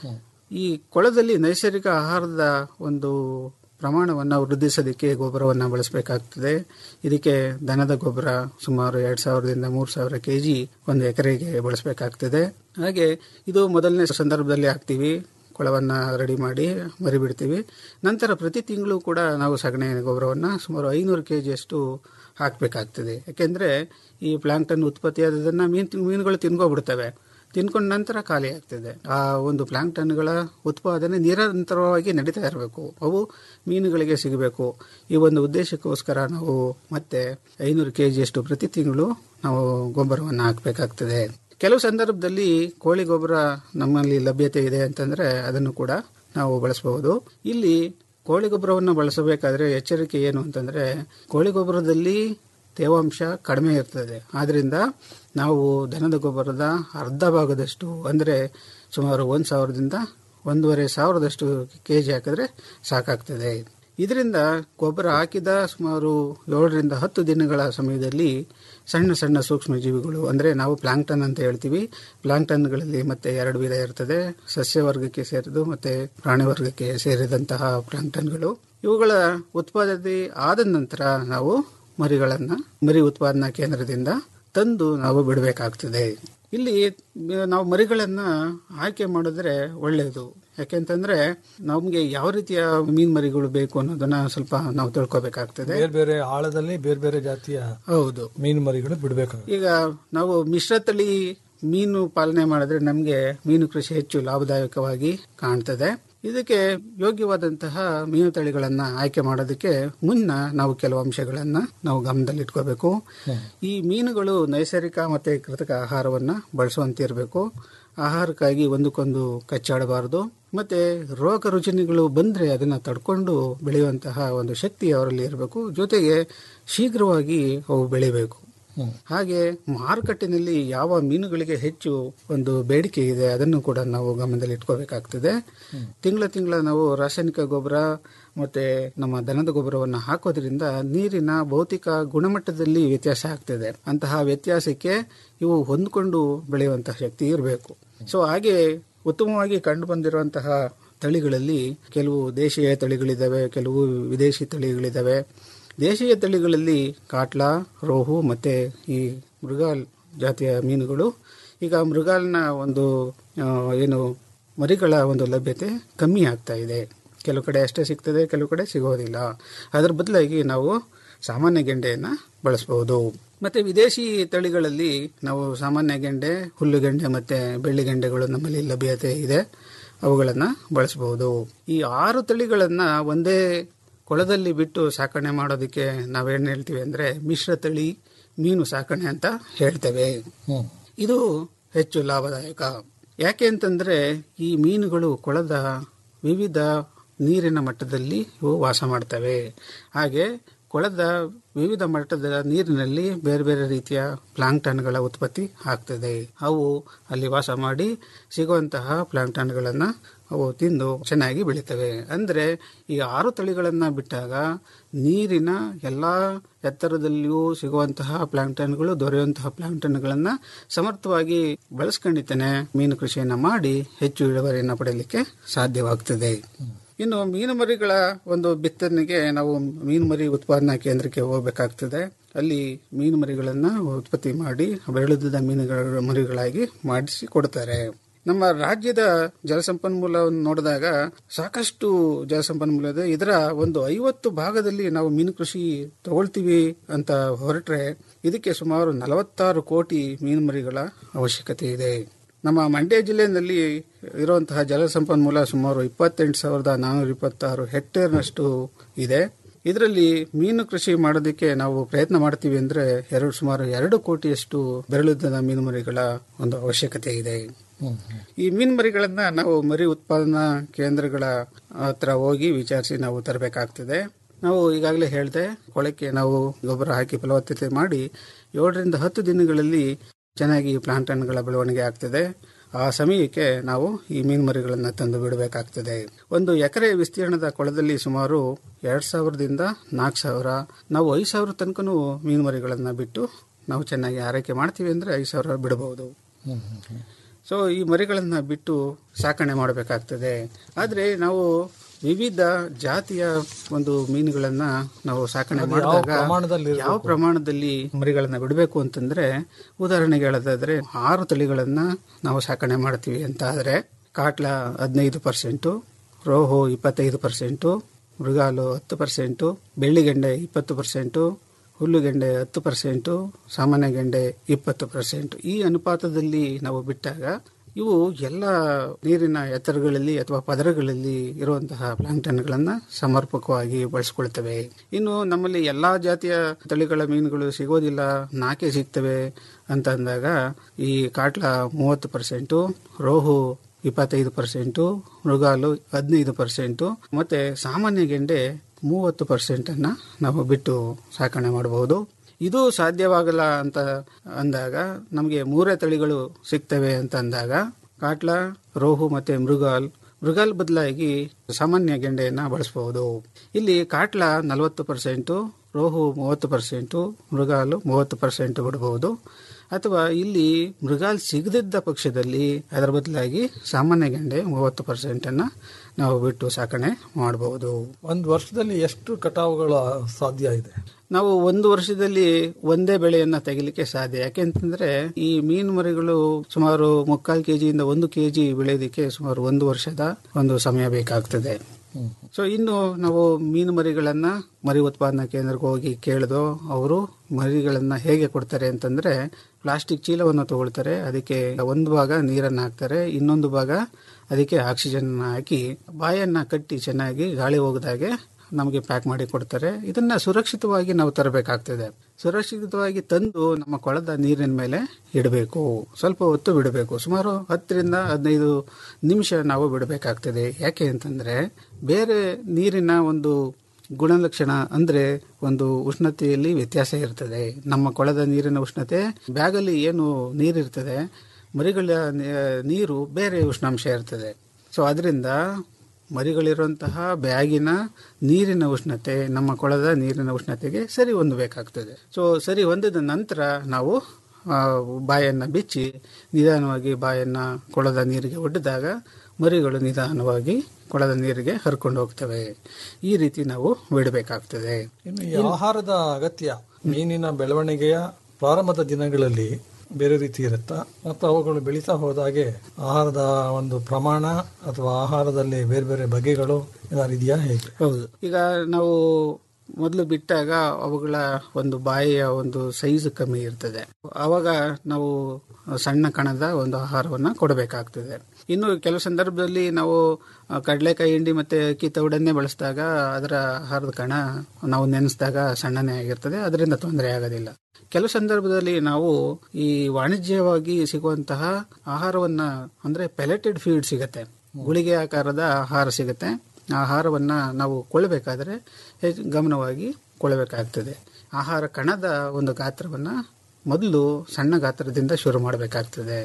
ಈ ಕೊಳದಲ್ಲಿ ನೈಸರ್ಗಿಕ ಆಹಾರದ ಒಂದು ಪ್ರಮಾಣವನ್ನು ವೃದ್ಧಿಸೋದಕ್ಕೆ ಗೊಬ್ಬರವನ್ನು ಬಳಸಬೇಕಾಗ್ತದೆ ಇದಕ್ಕೆ ದನದ ಗೊಬ್ಬರ ಸುಮಾರು ಎರಡ್ ಸಾವಿರದಿಂದ ಮೂರು ಸಾವಿರ ಕೆ ಜಿ ಒಂದು ಎಕರೆಗೆ ಬಳಸಬೇಕಾಗ್ತದೆ ಹಾಗೆ ಇದು ಮೊದಲನೇ ಸಂದರ್ಭದಲ್ಲಿ ಹಾಕ್ತೀವಿ ಕೊಳವನ್ನು ರೆಡಿ ಮಾಡಿ ಮರಿ ಬಿಡ್ತೀವಿ ನಂತರ ಪ್ರತಿ ತಿಂಗಳು ಕೂಡ ನಾವು ಸಗಣಿ ಗೊಬ್ಬರವನ್ನು ಸುಮಾರು ಐನೂರು ಕೆ ಜಿಯಷ್ಟು ಹಾಕಬೇಕಾಗ್ತದೆ ಯಾಕೆಂದರೆ ಈ ಪ್ಲಾಂಕ್ಟನ್ ಉತ್ಪತ್ತಿಯಾದದನ್ನು ಮೀನು ಮೀನುಗಳು ತಿನ್ಕೋಬಿಡ್ತವೆ ತಿನ್ಕೊಂಡ ನಂತರ ಖಾಲಿ ಆಗ್ತದೆ ಆ ಒಂದು ಪ್ಲಾಂಕ್ಟನ್ಗಳ ಉತ್ಪಾದನೆ ನಿರಂತರವಾಗಿ ನಡೀತಾ ಇರಬೇಕು ಅವು ಮೀನುಗಳಿಗೆ ಸಿಗಬೇಕು ಈ ಒಂದು ಉದ್ದೇಶಕ್ಕೋಸ್ಕರ ನಾವು ಮತ್ತೆ ಐನೂರು ಕೆ ಜಿಯಷ್ಟು ಪ್ರತಿ ತಿಂಗಳು ನಾವು ಗೊಬ್ಬರವನ್ನು ಹಾಕಬೇಕಾಗ್ತದೆ ಕೆಲವು ಸಂದರ್ಭದಲ್ಲಿ ಕೋಳಿ ಗೊಬ್ಬರ ನಮ್ಮಲ್ಲಿ ಲಭ್ಯತೆ ಇದೆ ಅಂತಂದ್ರೆ ಅದನ್ನು ಕೂಡ ನಾವು ಬಳಸಬಹುದು ಇಲ್ಲಿ ಕೋಳಿ ಗೊಬ್ಬರವನ್ನು ಬಳಸಬೇಕಾದ್ರೆ ಎಚ್ಚರಿಕೆ ಏನು ಅಂತಂದ್ರೆ ಕೋಳಿ ಗೊಬ್ಬರದಲ್ಲಿ ತೇವಾಂಶ ಕಡಿಮೆ ಇರ್ತದೆ ಆದ್ರಿಂದ ನಾವು ದನದ ಗೊಬ್ಬರದ ಅರ್ಧ ಭಾಗದಷ್ಟು ಅಂದರೆ ಸುಮಾರು ಒಂದು ಸಾವಿರದಿಂದ ಒಂದೂವರೆ ಸಾವಿರದಷ್ಟು ಕೆ ಜಿ ಹಾಕಿದ್ರೆ ಸಾಕಾಗ್ತದೆ ಇದರಿಂದ ಗೊಬ್ಬರ ಹಾಕಿದ ಸುಮಾರು ಏಳರಿಂದ ಹತ್ತು ದಿನಗಳ ಸಮಯದಲ್ಲಿ ಸಣ್ಣ ಸಣ್ಣ ಸೂಕ್ಷ್ಮ ಜೀವಿಗಳು ಅಂದರೆ ನಾವು ಪ್ಲಾಂಕ್ಟನ್ ಅಂತ ಹೇಳ್ತೀವಿ ಪ್ಲಾಂಕ್ಟನ್ಗಳಲ್ಲಿ ಮತ್ತೆ ಎರಡು ವಿಧ ಇರ್ತದೆ ಸಸ್ಯ ವರ್ಗಕ್ಕೆ ಸೇರಿದು ಮತ್ತೆ ಪ್ರಾಣಿ ವರ್ಗಕ್ಕೆ ಸೇರಿದಂತಹ ಪ್ಲಾಂಕ್ಟನ್ಗಳು ಇವುಗಳ ಉತ್ಪಾದನೆ ಆದ ನಂತರ ನಾವು ಮರಿಗಳನ್ನ ಮರಿ ಉತ್ಪಾದನಾ ಕೇಂದ್ರದಿಂದ ತಂದು ನಾವು ಬಿಡಬೇಕಾಗ್ತದೆ ಇಲ್ಲಿ ನಾವು ಮರಿಗಳನ್ನ ಆಯ್ಕೆ ಮಾಡಿದ್ರೆ ಒಳ್ಳೆಯದು ಯಾಕೆಂತಂದ್ರೆ ನಮ್ಗೆ ಯಾವ ರೀತಿಯ ಮೀನ್ ಮರಿಗಳು ಬೇಕು ಅನ್ನೋದನ್ನ ಸ್ವಲ್ಪ ನಾವು ತಿಳ್ಕೊಬೇಕಾಗ್ತದೆ ಬೇರೆ ಬೇರೆ ಆಳದಲ್ಲಿ ಬೇರೆ ಬೇರೆ ಜಾತಿಯ ಹೌದು ಮೀನು ಮರಿಗಳು ಬಿಡಬೇಕಾಗುತ್ತೆ ಈಗ ನಾವು ಮಿಶ್ರತಳಿ ಮೀನು ಪಾಲನೆ ಮಾಡಿದ್ರೆ ನಮಗೆ ಮೀನು ಕೃಷಿ ಹೆಚ್ಚು ಲಾಭದಾಯಕವಾಗಿ ಕಾಣ್ತದೆ ಇದಕ್ಕೆ ಯೋಗ್ಯವಾದಂತಹ ಮೀನು ತಳಿಗಳನ್ನ ಆಯ್ಕೆ ಮಾಡೋದಕ್ಕೆ ಮುನ್ನ ನಾವು ಕೆಲವು ಅಂಶಗಳನ್ನ ನಾವು ಗಮನದಲ್ಲಿಟ್ಕೋಬೇಕು ಈ ಮೀನುಗಳು ನೈಸರ್ಗಿಕ ಮತ್ತೆ ಕೃತಕ ಆಹಾರವನ್ನ ಬಳಸುವಂತಿರಬೇಕು ಆಹಾರಕ್ಕಾಗಿ ಒಂದಕ್ಕೊಂದು ಕಚ್ಚಾಡಬಾರದು ಮತ್ತೆ ರೋಗ ರುಜಿನಗಳು ಬಂದ್ರೆ ಅದನ್ನ ತಡ್ಕೊಂಡು ಬೆಳೆಯುವಂತಹ ಒಂದು ಶಕ್ತಿ ಅವರಲ್ಲಿ ಇರಬೇಕು ಜೊತೆಗೆ ಶೀಘ್ರವಾಗಿ ಅವು ಬೆಳಿಬೇಕು ಹಾಗೆ ಮಾರುಕಟ್ಟೆನಲ್ಲಿ ಯಾವ ಮೀನುಗಳಿಗೆ ಹೆಚ್ಚು ಒಂದು ಬೇಡಿಕೆ ಇದೆ ಅದನ್ನು ಕೂಡ ನಾವು ಗಮನದಲ್ಲಿ ಇಟ್ಕೋಬೇಕಾಗ್ತದೆ ತಿಂಗಳ ತಿಂಗಳ ನಾವು ರಾಸಾಯನಿಕ ಗೊಬ್ಬರ ಮತ್ತೆ ನಮ್ಮ ದನದ ಗೊಬ್ಬರವನ್ನು ಹಾಕೋದ್ರಿಂದ ನೀರಿನ ಭೌತಿಕ ಗುಣಮಟ್ಟದಲ್ಲಿ ವ್ಯತ್ಯಾಸ ಆಗ್ತದೆ ಅಂತಹ ವ್ಯತ್ಯಾಸಕ್ಕೆ ಇವು ಹೊಂದ್ಕೊಂಡು ಬೆಳೆಯುವಂತಹ ಶಕ್ತಿ ಇರಬೇಕು ಸೊ ಹಾಗೆ ಉತ್ತಮವಾಗಿ ಕಂಡು ಬಂದಿರುವಂತಹ ತಳಿಗಳಲ್ಲಿ ಕೆಲವು ದೇಶೀಯ ತಳಿಗಳಿದ್ದಾವೆ ಕೆಲವು ವಿದೇಶಿ ತಳಿಗಳಿದ್ದಾವೆ ದೇಶೀಯ ತಳಿಗಳಲ್ಲಿ ಕಾಟ್ಲಾ ರೋಹು ಮತ್ತೆ ಈ ಮೃಗಾಲ್ ಜಾತಿಯ ಮೀನುಗಳು ಈಗ ಮೃಗಾಲ್ನ ಒಂದು ಆ, ಏನು ಮರಿಗಳ ಒಂದು ಲಭ್ಯತೆ ಕಮ್ಮಿ ಆಗ್ತಾ ಇದೆ ಕೆಲವು ಕಡೆ ಅಷ್ಟೇ ಸಿಗ್ತದೆ ಕೆಲವು ಕಡೆ ಸಿಗೋದಿಲ್ಲ ಅದರ ಬದಲಾಗಿ ನಾವು ಸಾಮಾನ್ಯ ಗೆಂಡೆಯನ್ನು ಬಳಸಬಹುದು ಮತ್ತೆ ವಿದೇಶಿ ತಳಿಗಳಲ್ಲಿ ನಾವು ಸಾಮಾನ್ಯ ಗೆಂಡೆ ಹುಲ್ಲುಗೆಂಡೆ ಮತ್ತೆ ಬೆಳ್ಳಿ ಗೆಂಡೆಗಳು ನಮ್ಮಲ್ಲಿ ಲಭ್ಯತೆ ಇದೆ ಅವುಗಳನ್ನು ಬಳಸಬಹುದು ಈ ಆರು ತಳಿಗಳನ್ನ ಒಂದೇ ಕೊಳದಲ್ಲಿ ಬಿಟ್ಟು ಸಾಕಣೆ ಮಾಡೋದಕ್ಕೆ ನಾವೇನು ಹೇಳ್ತೀವಿ ಅಂದ್ರೆ ಮಿಶ್ರ ತಳಿ ಮೀನು ಸಾಕಣೆ ಅಂತ ಹೇಳ್ತೇವೆ ಇದು ಹೆಚ್ಚು ಲಾಭದಾಯಕ ಯಾಕೆ ಅಂತಂದ್ರೆ ಈ ಮೀನುಗಳು ಕೊಳದ ವಿವಿಧ ನೀರಿನ ಮಟ್ಟದಲ್ಲಿ ಇವು ವಾಸ ಮಾಡ್ತವೆ ಹಾಗೆ ಕೊಳದ ವಿವಿಧ ಮಟ್ಟದ ನೀರಿನಲ್ಲಿ ಬೇರೆ ಬೇರೆ ರೀತಿಯ ಪ್ಲಾಂಕ್ಟನ್ಗಳ ಉತ್ಪತ್ತಿ ಆಗ್ತದೆ ಅವು ಅಲ್ಲಿ ವಾಸ ಮಾಡಿ ಸಿಗುವಂತಹ ಪ್ಲಾಂಕ್ಟನ್ಗಳನ್ನ ಅವು ತಿಂದು ಚೆನ್ನಾಗಿ ಬೆಳಿತವೆ ಅಂದ್ರೆ ಈ ಆರು ತಳಿಗಳನ್ನ ಬಿಟ್ಟಾಗ ನೀರಿನ ಎಲ್ಲಾ ಎತ್ತರದಲ್ಲಿಯೂ ಸಿಗುವಂತಹ ಪ್ಲಾಂಕ್ಟನ್ಗಳು ದೊರೆಯುವಂತಹ ಪ್ಲಾಂಕ್ಟನ್ಗಳನ್ನ ಸಮರ್ಥವಾಗಿ ಬಳಸ್ಕೊಂಡಿದ್ದೇನೆ ಮೀನು ಕೃಷಿಯನ್ನ ಮಾಡಿ ಹೆಚ್ಚು ಇಳುವರಿಯನ್ನು ಪಡೆಯಲಿಕ್ಕೆ ಸಾಧ್ಯವಾಗ್ತದೆ ಇನ್ನು ಮೀನು ಮರಿಗಳ ಒಂದು ಬಿತ್ತನೆಗೆ ನಾವು ಮೀನು ಮರಿ ಉತ್ಪಾದನಾ ಕೇಂದ್ರಕ್ಕೆ ಹೋಗಬೇಕಾಗ್ತದೆ ಅಲ್ಲಿ ಮೀನು ಮರಿಗಳನ್ನ ಉತ್ಪತ್ತಿ ಮಾಡಿ ಬೆಳೆದ ಮೀನುಗಳ ಮರಿಗಳಾಗಿ ಮಾಡಿಸಿ ಕೊಡ್ತಾರೆ ನಮ್ಮ ರಾಜ್ಯದ ಜಲಸಂಪನ್ಮೂಲವನ್ನು ನೋಡಿದಾಗ ಸಾಕಷ್ಟು ಜಲಸಂಪನ್ಮೂಲ ಇದೆ ಇದರ ಒಂದು ಐವತ್ತು ಭಾಗದಲ್ಲಿ ನಾವು ಮೀನು ಕೃಷಿ ತಗೊಳ್ತೀವಿ ಅಂತ ಹೊರಟ್ರೆ ಇದಕ್ಕೆ ಸುಮಾರು ನಲವತ್ತಾರು ಕೋಟಿ ಮೀನು ಮರಿಗಳ ಅವಶ್ಯಕತೆ ಇದೆ ನಮ್ಮ ಮಂಡ್ಯ ಜಿಲ್ಲೆಯಲ್ಲಿ ಇರುವಂತಹ ಜಲಸಂಪನ್ಮೂಲ ಸುಮಾರು ಇಪ್ಪತ್ತೆಂಟು ಸಾವಿರದ ನಾನ್ನೂರ ಇಪ್ಪತ್ತಾರು ಹೆಕ್ಟೇರ್ನಷ್ಟು ಇದೆ ಇದರಲ್ಲಿ ಮೀನು ಕೃಷಿ ಮಾಡೋದಕ್ಕೆ ನಾವು ಪ್ರಯತ್ನ ಮಾಡ್ತೀವಿ ಅಂದ್ರೆ ಎರಡು ಸುಮಾರು ಎರಡು ಕೋಟಿಯಷ್ಟು ಬೆರಳುದ್ದದ ಮೀನು ಮರಿಗಳ ಒಂದು ಅವಶ್ಯಕತೆ ಇದೆ ಈ ಮೀನು ಮರಿಗಳನ್ನ ನಾವು ಮರಿ ಉತ್ಪಾದನಾ ಕೇಂದ್ರಗಳ ಹತ್ರ ಹೋಗಿ ವಿಚಾರಿಸಿ ನಾವು ತರಬೇಕಾಗ್ತದೆ ನಾವು ಈಗಾಗಲೇ ಹೇಳಿದೆ ಕೊಳಕ್ಕೆ ನಾವು ಗೊಬ್ಬರ ಹಾಕಿ ಫಲವತ್ತತೆ ಮಾಡಿ ಏಳರಿಂದ ಹತ್ತು ದಿನಗಳಲ್ಲಿ ಚೆನ್ನಾಗಿ ಪ್ಲಾಂಟ್ ಹಣ್ಣುಗಳ ಬೆಳವಣಿಗೆ ಆಗ್ತದೆ ಆ ಸಮಯಕ್ಕೆ ನಾವು ಈ ಮೀನು ಮರಿಗಳನ್ನು ತಂದು ಬಿಡಬೇಕಾಗ್ತದೆ ಒಂದು ಎಕರೆ ವಿಸ್ತೀರ್ಣದ ಕೊಳದಲ್ಲಿ ಸುಮಾರು ಎರಡ್ ಸಾವಿರದಿಂದ ನಾಲ್ಕು ಸಾವಿರ ನಾವು ಐದು ಸಾವಿರ ತನಕನೂ ಮೀನು ಮರಿಗಳನ್ನು ಬಿಟ್ಟು ನಾವು ಚೆನ್ನಾಗಿ ಆರೈಕೆ ಮಾಡ್ತೀವಿ ಅಂದ್ರೆ ಐದು ಸಾವಿರ ಬಿಡಬಹುದು ಸೊ ಈ ಮರಿಗಳನ್ನು ಬಿಟ್ಟು ಸಾಕಣೆ ಮಾಡಬೇಕಾಗ್ತದೆ ಆದರೆ ನಾವು ವಿವಿಧ ಜಾತಿಯ ಒಂದು ಮೀನುಗಳನ್ನ ನಾವು ಸಾಕಣೆ ಅದು ಯಾವ ಮಾಡಿದಾಗ ಪ್ರಮಾಣದಲ್ಲಿ ಇರ್ಬೇಕು? ಯಾವ ಪ್ರಮಾಣದಲ್ಲಿ ಮರಿಗಳನ್ನ ಬಿಡಬೇಕು ಅಂತಂದ್ರೆ ಉದಾಹರಣೆಗೆ ಹೇಳೋದಾದ್ರೆ ಆರು ತಳಿಗಳನ್ನ ನಾವು ಸಾಕಣೆ ಮಾಡ್ತೀವಿ ಅಂತ ಆದ್ರೆ ಕಾಟ್ಲ ಹದಿನೈದು ಪರ್ಸೆಂಟು ರೋಹು ಇಪ್ಪತ್ತೈದು ಪರ್ಸೆಂಟು ಮೃಗಾಲು ಹತ್ತು ಪರ್ಸೆಂಟು ಬೆಳ್ಳಿಗೆಂಡೆ ಇಪ್ಪತ್ತು ಪರ್ಸೆಂಟು ಹುಲ್ಲುಗೆಂಡೆ ಹತ್ತು ಪರ್ಸೆಂಟು ಸಾಮಾನ್ಯ ಗೆಂಡೆ ಇಪ್ಪತ್ತು ಪರ್ಸೆಂಟ್ ಈ ಅನುಪಾತದಲ್ಲಿ ನಾವು ಬಿಟ್ಟಾಗ ಇವು ಎಲ್ಲ ನೀರಿನ ಎತ್ತರಗಳಲ್ಲಿ ಅಥವಾ ಪದರಗಳಲ್ಲಿ ಇರುವಂತಹ ಪ್ಲಾಂಕ್ಟನ್ಗಳನ್ನ ಸಮರ್ಪಕವಾಗಿ ಬಳಸ್ಕೊಳ್ತವೆ ಇನ್ನು ನಮ್ಮಲ್ಲಿ ಎಲ್ಲಾ ಜಾತಿಯ ತಳಿಗಳ ಮೀನುಗಳು ಸಿಗೋದಿಲ್ಲ ನಾಕೆ ಸಿಗ್ತವೆ ಅಂತ ಅಂದಾಗ ಈ ಕಾಟ್ಲ ಮೂವತ್ತು ಪರ್ಸೆಂಟು ರೋಹು ಇಪ್ಪತ್ತೈದು ಪರ್ಸೆಂಟು ಮೃಗಾಲು ಹದಿನೈದು ಪರ್ಸೆಂಟು ಮತ್ತೆ ಸಾಮಾನ್ಯ ಗೆಂಡೆ ಮೂವತ್ತು ಪರ್ಸೆಂಟ್ ಅನ್ನ ನಾವು ಬಿಟ್ಟು ಸಾಕಣೆ ಮಾಡಬಹುದು ಇದು ಸಾಧ್ಯವಾಗಲ್ಲ ಅಂತ ಅಂದಾಗ ನಮಗೆ ಮೂರೇ ತಳಿಗಳು ಸಿಗ್ತವೆ ಅಂತ ಅಂದಾಗ ಕಾಟ್ಲ ರೋಹು ಮತ್ತೆ ಮೃಗಾಲ್ ಮೃಗಾಲ್ ಬದಲಾಗಿ ಸಾಮಾನ್ಯ ಗೆಂಡೆಯನ್ನ ಬಳಸಬಹುದು ಇಲ್ಲಿ ಕಾಟ್ಲ ನಲವತ್ತು ಪರ್ಸೆಂಟು ರೋಹು ಮೂವತ್ತು ಪರ್ಸೆಂಟು ಮೃಗಾಲು ಮೂವತ್ತು ಪರ್ಸೆಂಟ್ ಬಿಡಬಹುದು ಅಥವಾ ಇಲ್ಲಿ ಮೃಗಾಲ್ ಸಿಗದಿದ್ದ ಪಕ್ಷದಲ್ಲಿ ಅದರ ಬದಲಾಗಿ ಸಾಮಾನ್ಯ ಗೆಂಡೆ ಮೂವತ್ತು ಪರ್ಸೆಂಟ್ ಅನ್ನ ನಾವು ಬಿಟ್ಟು ಸಾಕಣೆ ಮಾಡಬಹುದು ಒಂದು ವರ್ಷದಲ್ಲಿ ಎಷ್ಟು ಕಟಾವುಗಳು ಸಾಧ್ಯ ಇದೆ ನಾವು ಒಂದು ವರ್ಷದಲ್ಲಿ ಒಂದೇ ಬೆಳೆಯನ್ನ ತೆಗಿಲಿಕ್ಕೆ ಸಾಧ್ಯ ಯಾಕೆಂತಂದ್ರೆ ಈ ಮೀನು ಮರಿಗಳು ಸುಮಾರು ಮುಕ್ಕಾಲು ಕೆಜಿಯಿಂದ ಒಂದು ಕೆಜಿ ಬೆಳೆಯೋದಕ್ಕೆ ಸುಮಾರು ಒಂದು ವರ್ಷದ ಒಂದು ಸಮಯ ಬೇಕಾಗ್ತದೆ ಸೊ ಇನ್ನು ನಾವು ಮೀನು ಮರಿಗಳನ್ನ ಮರಿ ಉತ್ಪಾದನಾ ಕೇಂದ್ರಕ್ಕೆ ಹೋಗಿ ಕೇಳಿದೋ ಅವರು ಮರಿಗಳನ್ನ ಹೇಗೆ ಕೊಡ್ತಾರೆ ಅಂತಂದ್ರೆ ಪ್ಲಾಸ್ಟಿಕ್ ಚೀಲವನ್ನು ತಗೊಳ್ತಾರೆ ಅದಕ್ಕೆ ಒಂದು ಭಾಗ ನೀರನ್ನು ಹಾಕ್ತಾರೆ ಇನ್ನೊಂದು ಭಾಗ ಅದಕ್ಕೆ ಆಕ್ಸಿಜನ್ ಹಾಕಿ ಬಾಯನ್ನ ಕಟ್ಟಿ ಚೆನ್ನಾಗಿ ಗಾಳಿ ಹೋಗದಾಗೆ ನಮಗೆ ಪ್ಯಾಕ್ ಮಾಡಿ ಕೊಡ್ತಾರೆ ಇದನ್ನ ಸುರಕ್ಷಿತವಾಗಿ ನಾವು ತರಬೇಕಾಗ್ತದೆ ಸುರಕ್ಷಿತವಾಗಿ ತಂದು ನಮ್ಮ ಕೊಳದ ನೀರಿನ ಮೇಲೆ ಇಡಬೇಕು ಸ್ವಲ್ಪ ಹೊತ್ತು ಬಿಡಬೇಕು ಸುಮಾರು ಹತ್ತರಿಂದ ಹದಿನೈದು ನಿಮಿಷ ನಾವು ಬಿಡಬೇಕಾಗ್ತದೆ ಯಾಕೆ ಅಂತಂದ್ರೆ ಬೇರೆ ನೀರಿನ ಒಂದು ಗುಣಲಕ್ಷಣ ಅಂದ್ರೆ ಒಂದು ಉಷ್ಣತೆಯಲ್ಲಿ ವ್ಯತ್ಯಾಸ ಇರ್ತದೆ ನಮ್ಮ ಕೊಳದ ನೀರಿನ ಉಷ್ಣತೆ ಬ್ಯಾಗಲ್ಲಿ ಏನು ನೀರಿರ್ತದೆ ಮರಿಗಳ ನೀ- ನೀರು ಬೇರೆ ಉಷ್ಣಾಂಶ ಇರ್ತದೆ ಸೊ ಅದರಿಂದ ಮರಿಗಳಿರುವಂತಹ ಬ್ಯಾಗಿನ ನೀರಿನ ಉಷ್ಣತೆ ನಮ್ಮ ಕೊಳದ ನೀರಿನ ಉಷ್ಣತೆಗೆ ಸರಿ ಹೊಂದಬೇಕಾಗ್ತದೆ ಸೊ ಸರಿ ಹೊಂದಿದ ನಂತರ ನಾವು ಆ, ಬಾಯನ್ನ ಬಿಚ್ಚಿ ನಿಧಾನವಾಗಿ ಬಾಯನ್ನ ಕೊಳದ ನೀರಿಗೆ ಒಡ್ಡಿದಾಗ ಮರಿಗಳು ನಿಧಾನವಾಗಿ ಕೊಳದ ನೀರಿಗೆ ಹರ್ಕೊಂಡು ಹೋಗ್ತವೆ ಈ ರೀತಿ ನಾವು ಬಿಡಬೇಕಾಗ್ತದೆ ಇನ್ನು ಈ ಆಹಾರದ ಅಗತ್ಯ ಮೀನಿನ ಬೆಳವಣಿಗೆಯ ಪ್ರಾರಂಭದ ದಿನಗಳಲ್ಲಿ ಬೇರೆ ರೀತಿ ಇರುತ್ತಾ ಮತ್ತು ಅವುಗಳು ಬೆಳೀತಾ ಹೋದಾಗೆ ಆಹಾರದ ಒಂದು ಪ್ರಮಾಣ ಅಥವಾ ಆಹಾರದಲ್ಲಿ ಬೇರೆ ಬೇರೆ ಬಗೆಗಳು ಏನಾದ್ರು ಇದೆಯಾ ಹೇಗೆ ಹೌದು ಈಗ ನಾವು ಮೊದಲು ಬಿಟ್ಟಾಗ ಅವುಗಳ ಒಂದು ಬಾಯಿಯ ಒಂದು ಸೈಜ್ ಕಮ್ಮಿ ಇರ್ತದೆ ಅವಾಗ ನಾವು ಸಣ್ಣ ಕಣದ ಒಂದು ಆಹಾರವನ್ನ ಕೊಡಬೇಕಾಗ್ತದೆ ಇನ್ನು ಕೆಲವು ಸಂದರ್ಭದಲ್ಲಿ ನಾವು ಆ, ಕಡಲೆಕಾಯಿ ಹಿಂಡಿ ಮತ್ತೆ ಅಕ್ಕಿ ತೌಡನ್ನೇ ಬಳಸಿದಾಗ ಅದರ ಆಹಾರದ ಕಣ ನಾವು ನೆನೆಸಿದಾಗ ಸಣ್ಣನೇ ಆಗಿರ್ತದೆ ಅದರಿಂದ ತೊಂದರೆ ಆಗೋದಿಲ್ಲ ಕೆಲವು ಸಂದರ್ಭದಲ್ಲಿ ನಾವು ಈ ವಾಣಿಜ್ಯವಾಗಿ ಸಿಗುವಂತಹ ಆಹಾರವನ್ನ ಅಂದ್ರೆ ಪೆಲೆಟೆಡ್ ಫೀಡ್ ಸಿಗತ್ತೆ ಗುಳಿಗೆ ಆಕಾರದ ಆಹಾರ ಸಿಗುತ್ತೆ ಆ ಆಹಾರವನ್ನ ನಾವು ಕೊಳ್ಳಬೇಕಾದ್ರೆ ಹೆಚ್ಚು ಗಮನವಾಗಿ ಕೊಳ್ಳಬೇಕಾಗ್ತದೆ ಆಹಾರ ಕಣದ ಒಂದು ಗಾತ್ರವನ್ನ ಮೊದಲು ಸಣ್ಣ ಗಾತ್ರದಿಂದ ಶುರು ಮಾಡಬೇಕಾಗ್ತದೆ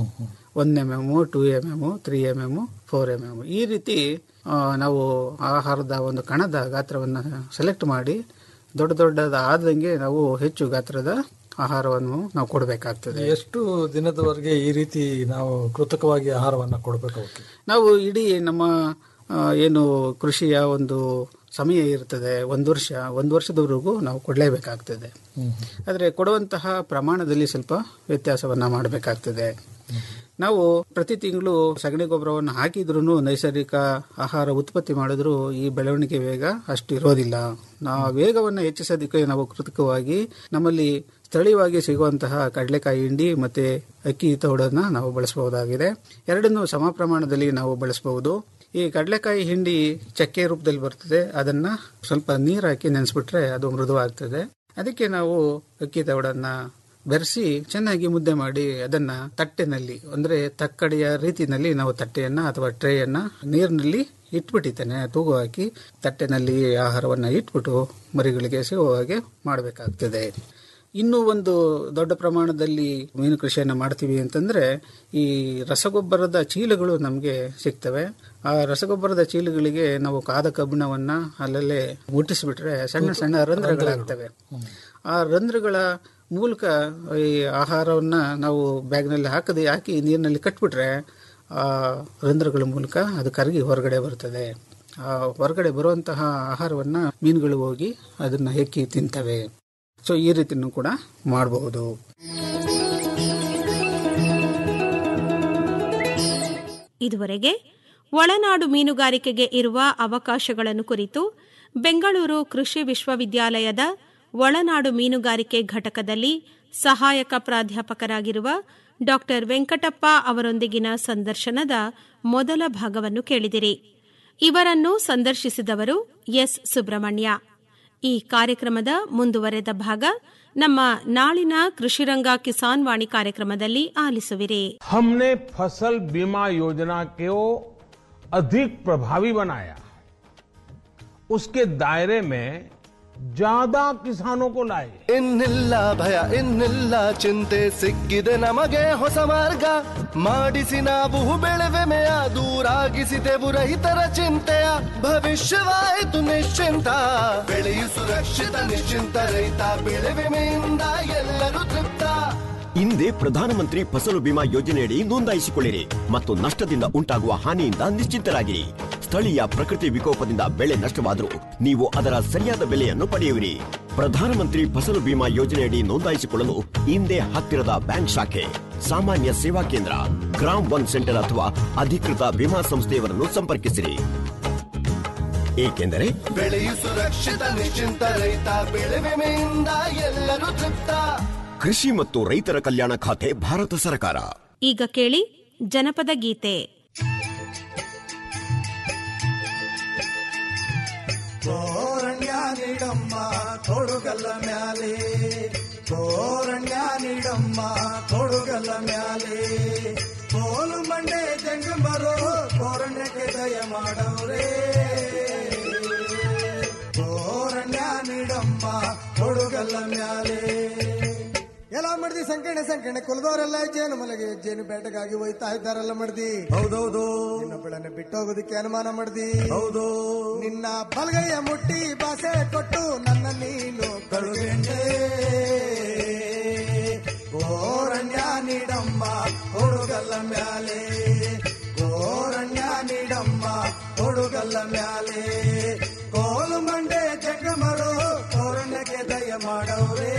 one M M two M M three M M four M M ಈ ರೀತಿ ಆ, ನಾವು ಆಹಾರದ ಒಂದು ಕಣದ ಗಾತ್ರವನ್ನು ಸೆಲೆಕ್ಟ್ ಮಾಡಿ ದೊಡ್ಡ ದೊಡ್ಡದ ಆದಂಗೆ ನಾವು ಹೆಚ್ಚು ಗಾತ್ರದ ಆಹಾರವನ್ನು ನಾವು ಕೊಡಬೇಕಾಗ್ತದೆ ಎಷ್ಟು ದಿನದವರೆಗೆ ಈ ರೀತಿ ನಾವು ಕೃತಕವಾಗಿ ಆಹಾರವನ್ನ ಕೊಡಬೇಕು ಅವಕ್ಕೆ ನಾವು ಇಡೀ ನಮ್ಮ ಆ, ಏನು ಕೃಷಿಯ ಒಂದು ಸಮಯ ಇರ್ತದೆ ಒಂದು ವರ್ಷ ಒಂದು ವರ್ಷದವರೆಗೂ ನಾವು ಕೊಡಲೇಬೇಕಾಗ್ತದೆ ಆದರೆ ಕೊಡುವಂತಹ ಪ್ರಮಾಣದಲ್ಲಿ ಸ್ವಲ್ಪ ವ್ಯತ್ಯಾಸವನ್ನ ಮಾಡಬೇಕಾಗ್ತದೆ ನಾವು ಪ್ರತಿ ತಿಂಗಳು ಸಗಣಿ ಗೊಬ್ಬರವನ್ನು ಹಾಕಿದ್ರೂ ನೈಸರ್ಗಿಕ ಆಹಾರ ಉತ್ಪತ್ತಿ ಮಾಡಿದ್ರು ಈ ಬೆಳವಣಿಗೆ ವೇಗ ಅಷ್ಟು ಇರೋದಿಲ್ಲ ನಾವು ವೇಗವನ್ನು ಹೆಚ್ಚಿಸೋದಕ್ಕೆ ನಾವು ಕೃತಕವಾಗಿ ನಮ್ಮಲ್ಲಿ ಸ್ಥಳೀಯವಾಗಿ ಸಿಗುವಂತಹ ಕಡಲೆಕಾಯಿ ಹಿಂಡಿ ಮತ್ತೆ ಅಕ್ಕಿ ತೌಡನ್ನ ನಾವು ಬಳಸಬಹುದಾಗಿದೆ ಎರಡನ್ನೂ ಸಮ ಪ್ರಮಾಣದಲ್ಲಿ ನಾವು ಬಳಸಬಹುದು ಈ ಕಡಲೆಕಾಯಿ ಹಿಂಡಿ ಚಕ್ಕೆ ರೂಪದಲ್ಲಿ ಬರ್ತದೆ ಅದನ್ನ ಸ್ವಲ್ಪ ನೀರು ಹಾಕಿ ನೆನೆಸ್ಬಿಟ್ರೆ ಅದು ಮೃದುವಾಗ್ತದೆ ಅದಕ್ಕೆ ನಾವು ಅಕ್ಕಿ ತೌಡನ್ನ ಬೆರೆಸಿ ಚೆನ್ನಾಗಿ ಮುದ್ದೆ ಮಾಡಿ ಅದನ್ನ ತಟ್ಟೆನಲ್ಲಿ ಅಂದ್ರೆ ತಕ್ಕಡಿಯ ರೀತಿಯಲ್ಲಿ ನಾವು ತಟ್ಟೆಯನ್ನ ಅಥವಾ ಟ್ರೇಯನ್ನ ನೀರಿನಲ್ಲಿ ಇಟ್ಬಿಟ್ಟಿದ್ದೇನೆ ತೂಗು ಹಾಕಿ ತಟ್ಟೆನಲ್ಲಿ ಆಹಾರವನ್ನ ಇಟ್ಬಿಟ್ಟು ಮರಿಗಳಿಗೆ ಸಿಗುವ ಹಾಗೆ ಮಾಡಬೇಕಾಗ್ತದೆ ಇನ್ನೂ ಒಂದು ದೊಡ್ಡ ಪ್ರಮಾಣದಲ್ಲಿ ಮೀನು ಕೃಷಿಯನ್ನು ಮಾಡ್ತೀವಿ ಅಂತಂದ್ರೆ ಈ ರಸಗೊಬ್ಬರದ ಚೀಲಗಳು ನಮಗೆ ಸಿಗ್ತವೆ ಆ ರಸಗೊಬ್ಬರದ ಚೀಲಗಳಿಗೆ ನಾವು ಕಾದ ಕಬ್ಬಿಣವನ್ನ ಅಲ್ಲಲ್ಲೇ ಮುಟ್ಟಿಸಿಬಿಟ್ರೆ ಸಣ್ಣ ಸಣ್ಣ ರಂಧ್ರಗಳಾಗ್ತವೆ ಆ ರಂಧ್ರಗಳ ಮೂಲಕ ಈ ಆಹಾರವನ್ನ ನಾವು ಬ್ಯಾಗ್ನಲ್ಲಿ ಹಾಕದೆ ಹಾಕಿ ನೀರಿನಲ್ಲಿ ಕಟ್ಬಿಟ್ರೆ ಆ ರಂಧ್ರಗಳ ಮೂಲಕ ಅದು ಕರಗಿ ಹೊರಗಡೆ ಬರ್ತದೆ ಆ ಹೊರಗಡೆ ಬರುವಂತಹ ಆಹಾರವನ್ನ ಮೀನುಗಳು ಹೋಗಿ ಅದನ್ನ ಹೆಕ್ಕಿ ತಿಂತವೆ ಸೊ ಈ ರೀತಿನೂ ಕೂಡ ಮಾಡಬಹುದು ಇದುವರೆಗೆ ಒಳನಾಡು ಮೀನುಗಾರಿಕೆಗೆ ಇರುವ ಅವಕಾಶಗಳನ್ನು ಕುರಿತು ಬೆಂಗಳೂರು ಕೃಷಿ ವಿಶ್ವವಿದ್ಯಾಲಯದ ಒಳನಾಡು ಮೀನುಗಾರಿಕೆ ಘಟಕದಲ್ಲಿ ಸಹಾಯಕ ಪ್ರಾಧ್ಯಾಪಕರಾಗಿರುವ ಡಾ ವೆಂಕಟಪ್ಪ ಅವರೊಂದಿಗಿನ ಸಂದರ್ಶನದ ಮೊದಲ ಭಾಗವನ್ನು ಕೇಳಿದಿರಿ ಇವರನ್ನು ಸಂದರ್ಶಿಸಿದವರು ಎಸ್ ಸುಬ್ರಹ್ಮಣ್ಯ ಈ ಕಾರ್ಯಕ್ರಮದ ಮುಂದುವರೆದ ಭಾಗ ನಮ್ಮ ನಾಳಿನ ಕೃಷಿರಂಗ ಕಿಸಾನ್ ವಾಣಿ ಕಾರ್ಯಕ್ರಮದಲ್ಲಿ ಆಲಿಸುವಿರಿ हमने फसल बीमा योजना को अधिक प्रभावी बनाया उसके दायरे में ज्यादा किसानों को लाए ಇನ್ನಿಲ್ಲ ಭಯ ಇನ್ನಿಲ್ಲ ಚಿಂತೆ ಸಿಕ್ಕಿದೆ ನಮಗೆ ಹೊಸ ಮಾರ್ಗ ಮಾಡಿಸಿ ನಾವು ಬೆಳೆವೆಮೆಯ ದೂರಾಗಿಸಿದೆವು ರೈತರ ಚಿಂತೆಯ ಭವಿಷ್ಯವಾಯಿತು ನಿಶ್ಚಿಂತ ಬೆಳೆಯು ಸುರಕ್ಷಿತ ನಿಶ್ಚಿಂತ ರೈತ ಬೆಳೆ ವಿಮೆಯಿಂದ ಎಲ್ಲರೂ ತೃಪ್ತ ಹಿಂದೆ ಪ್ರಧಾನಮಂತ್ರಿ ಫಸಲು ಬಿಮಾ ಯೋಜನೆಯಡಿ ನೋಂದಾಯಿಸಿಕೊಳ್ಳಿರಿ ಮತ್ತು ನಷ್ಟದಿಂದ ಉಂಟಾಗುವ ಹಾನಿಯಿಂದ ನಿಶ್ಚಿಂತರಾಗಿರಿ ಸ್ಥಳೀಯ ಪ್ರಕೃತಿ ವಿಕೋಪದಿಂದ ಬೆಳೆ ನಷ್ಟವಾದರೂ ನೀವು ಅದರ ಸರಿಯಾದ ಬೆಲೆಯನ್ನು ಪಡೆಯುವಿರಿ ಪ್ರಧಾನಮಂತ್ರಿ ಫಸಲು ಬಿಮಾ ಯೋಜನೆಯಡಿ ನೋಂದಾಯಿಸಿಕೊಳ್ಳಲು ಹಿಂದೆ ಹತ್ತಿರದ ಬ್ಯಾಂಕ್ ಶಾಖೆ ಸಾಮಾನ್ಯ ಸೇವಾ ಕೇಂದ್ರ ಗ್ರಾಮ್ ಒನ್ ಸೆಂಟರ್ ಅಥವಾ ಅಧಿಕೃತ ವಿಮಾ ಸಂಸ್ಥೆಯವರನ್ನು ಸಂಪರ್ಕಿಸಿರಿ ಏಕೆಂದರೆ ಬೆಳೆಯು ಸುರಕ್ಷಿತ ನಿಶ್ಚಿಂತ ರೈತ ಬೆಳೆ ವಿಮೆಯಿಂದ ಎಲ್ಲರೂ ತೃಪ್ತ ಕೃಷಿ ಮತ್ತು ರೈತರ ಕಲ್ಯಾಣ ಖಾತೆ ಭಾರತ ಸರ್ಕಾರ ಈಗ ಕೇಳಿ ಜನಪದ ಗೀತೆ ಕೋರಣ್ಯ ನೀಡಮ್ಮ ಕೊಡುಗಲ್ಲ ಮ್ಯಾಲೆ ಕೋರಣ್ಯ ನೀಡಮ್ಮ ಕೊಡುಗಲ್ಲ ಮ್ಯಾಲೆ ಕೋಲು ಮಂಡೆ ಜಂಗಮರು ಕೋರಣ್ಯಕ್ಕೆ ದಯ ಮಾಡವ್ರೆ ಕೋರಣ್ಯ ನೀಡಮ್ಮ ಕೊಡುಗಲ್ಲ ಮ್ಯಾಲೆ ಎಲ್ಲ ಮಡ್ದಿ ಸಂಕಣೆ ಸಂಕಣೆ ಕುಲದವರೆಲ್ಲ ಜೇನು ಮಲಗೆ ಜೇನು ಬೇಟೆಗಾಗಿ ಹೋಯ್ತಾ ಇದ್ದಾರಲ್ಲ ಮಡ್ದಿ ಹೌದೌದು ನಿನ್ನ ಬೆಳನೆ ಬಿಟ್ಟೋಗೋದಕ್ಕೆ ಅನುಮಾನ ಮಡ್ದಿ ಹೌದು ನಿನ್ನ ಬಲಗೈಯ ಮುಟ್ಟಿ ಬಾಸೆ ಕೊಟ್ಟು ನನ್ನ ನೀನು ಕಳುಗೆಂಡೆ ಗೋರಣ್ಯ ನೀಡಮ್ಮ ಕೊಡುಗಲ್ಲ ಮ್ಯಾಲೆ ಗೋರಣ್ಯ ನೀಡಮ್ಮ ಕೊಡುಗಲ್ಲ ಮ್ಯಾಲೆ ಕೋಲು ಮಂಡೆ ಜಂಗಮರು ಕೋರಣ್ಯಕ್ಕೆ ದಯ ಮಾಡವ್ರೆ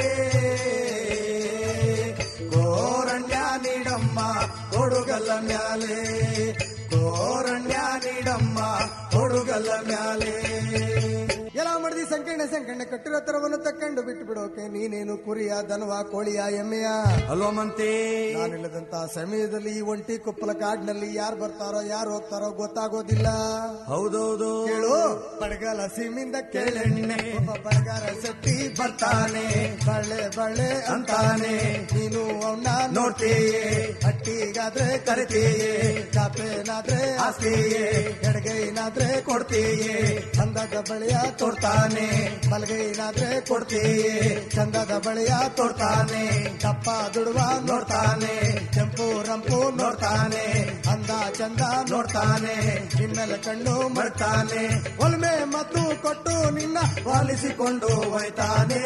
ಕೋರಣ್ಯ ನೀಡಮ್ಮ ಕೊಡುಗಲ್ಲ ಮ್ಯಾಲೆ ಕೋರಣ್ಯ ನೀಡಮ್ಮ ಕೊಡುಗಲ್ಲ ಮ್ಯಾಲೆ ಎಲ್ಲ ಮಡ್ದಿ ಸಂಕೀರ್ಣ ಸಂಕೀರ್ಣ ಕಟ್ಟಿರೋ ತರವನ್ನು ತಕ್ಕೊಂಡು ಬಿಟ್ಟು ಬಿಡೋಕೆ ನೀನೇನು ಕುರಿಯ ದನವ ಕೋಳಿಯ ಎಮ್ಮೆಯ ಅಲ್ವಾ ಮಂತಿ ನಾನಿಲ್ಲದಂತ ಸಮಯದಲ್ಲಿ ಈ ಒಂಟಿ ಕುಪ್ಪಲ ಕಾಡಿನಲ್ಲಿ ಯಾರು ಬರ್ತಾರೋ ಯಾರು ಹೋಗ್ತಾರೋ ಗೊತ್ತಾಗೋದಿಲ್ಲ ಹೌದೌದು ಕೇಳು ಬಡಗಲ ಸೀಮಿಂದ ಕೇಳೆಣ್ಣೆ ಒಬ್ಬ ಬಡಗಾರ ಸೆಟ್ಟಿ ಬರ್ತಾನೆ ಬಳ್ಳೆ ಬಳ್ಳೆ ಅಂತಾನೆ ನೀನು ಅವನ್ನ ನೋಡ್ತೀಯೇ ಹಟ್ಟಿಗಾದ್ರೆ ಕರಿತೀಯೇ ಚಾಪೇನಾದ್ರೆ ಆಸ್ತಿಯೇ ಎಡಗೈನಾದ್ರೆ ಕೊಡ್ತೀಯೇ ಅಂದದ ಬಳೆಯ ತೋಡ್ತಾನೆ ಬಲಗೈನಾದ್ರೆ ಕೊಡ್ತೀಯೇ ಚಂದದ ಬಳೆಯ ತೋಡ್ತಾನೆ ದಪ್ಪ ದುಡುವ ನೋಡ್ತಾನೆ ಕೆಂಪು ರಂಪು ನೋಡ್ತಾನೆ ಅಂದ ಚಂದ ನೋಡ್ತಾನೆ ನಿನ್ನೆಲ್ಲ ಕಣ್ಣು ಮರ್ತಾನೆ ಒಲ್ಮೆ ಮತ್ತು ಕೊಟ್ಟು ನಿನ್ನ ಪಾಲಿಸಿಕೊಂಡು ಹೋಯ್ತಾನೆ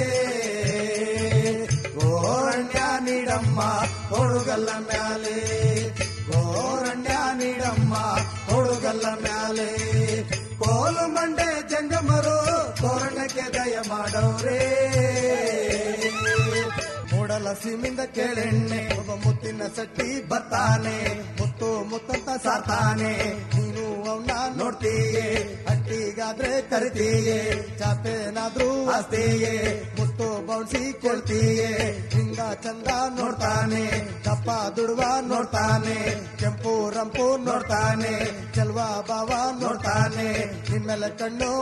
ಗೋರಣ್ಯ ನೀಡಮ್ಮ ಕೊಡುಗಲ್ಲ ಮ್ಯಾಲೆ ಗೋರಣ್ಯ ನೀಡಮ್ಮ ಕೊಡುಗಲ್ಲ ಮ್ಯಾಲೆ ಕೋಲು ಮಂಡೆ ಜಂಗಮರು ಕೋರಣಕ್ಕೆ ದಯ ಮಾಡವ್ರೆ ಮೂಡ ಬರಲ್ಲ ಸೀಮಿಂದ ಕೇಳೆಣ್ಣೆ ಒಬ್ಬ ಮುತ್ತಿನ ಸಟ್ಟಿ ಬರ್ತಾನೆ ಮುತ್ತು ಮುತ್ತಂತ ಸಾರ್ತಾನೆ ನೀನು ಅವನ್ನ ನೋಡ್ತೀಯೇ ಹಟ್ಟಿಗಾದ್ರೆ ಕರಿತೀಯೇ ಚಾಪೇನಾದ್ರೂ ಆಸ್ತಿಯೇ ಮುತ್ತು ಬೌನ್ಸಿ ಕೊಳ್ತೀಯೇ ಹಿಂಗ ಚಂದ ನೋಡ್ತಾನೆ ದಪ್ಪ ದುಡುವ ನೋಡ್ತಾನೆ ಕೆಂಪು ರಂಪು ನೋಡ್ತಾನೆ ಚೆಲ್ವ ಬಾವ ನೋಡ್ತಾನೆ ನಿಮ್ಮೆಲ್ಲ ಕಣ್ಣು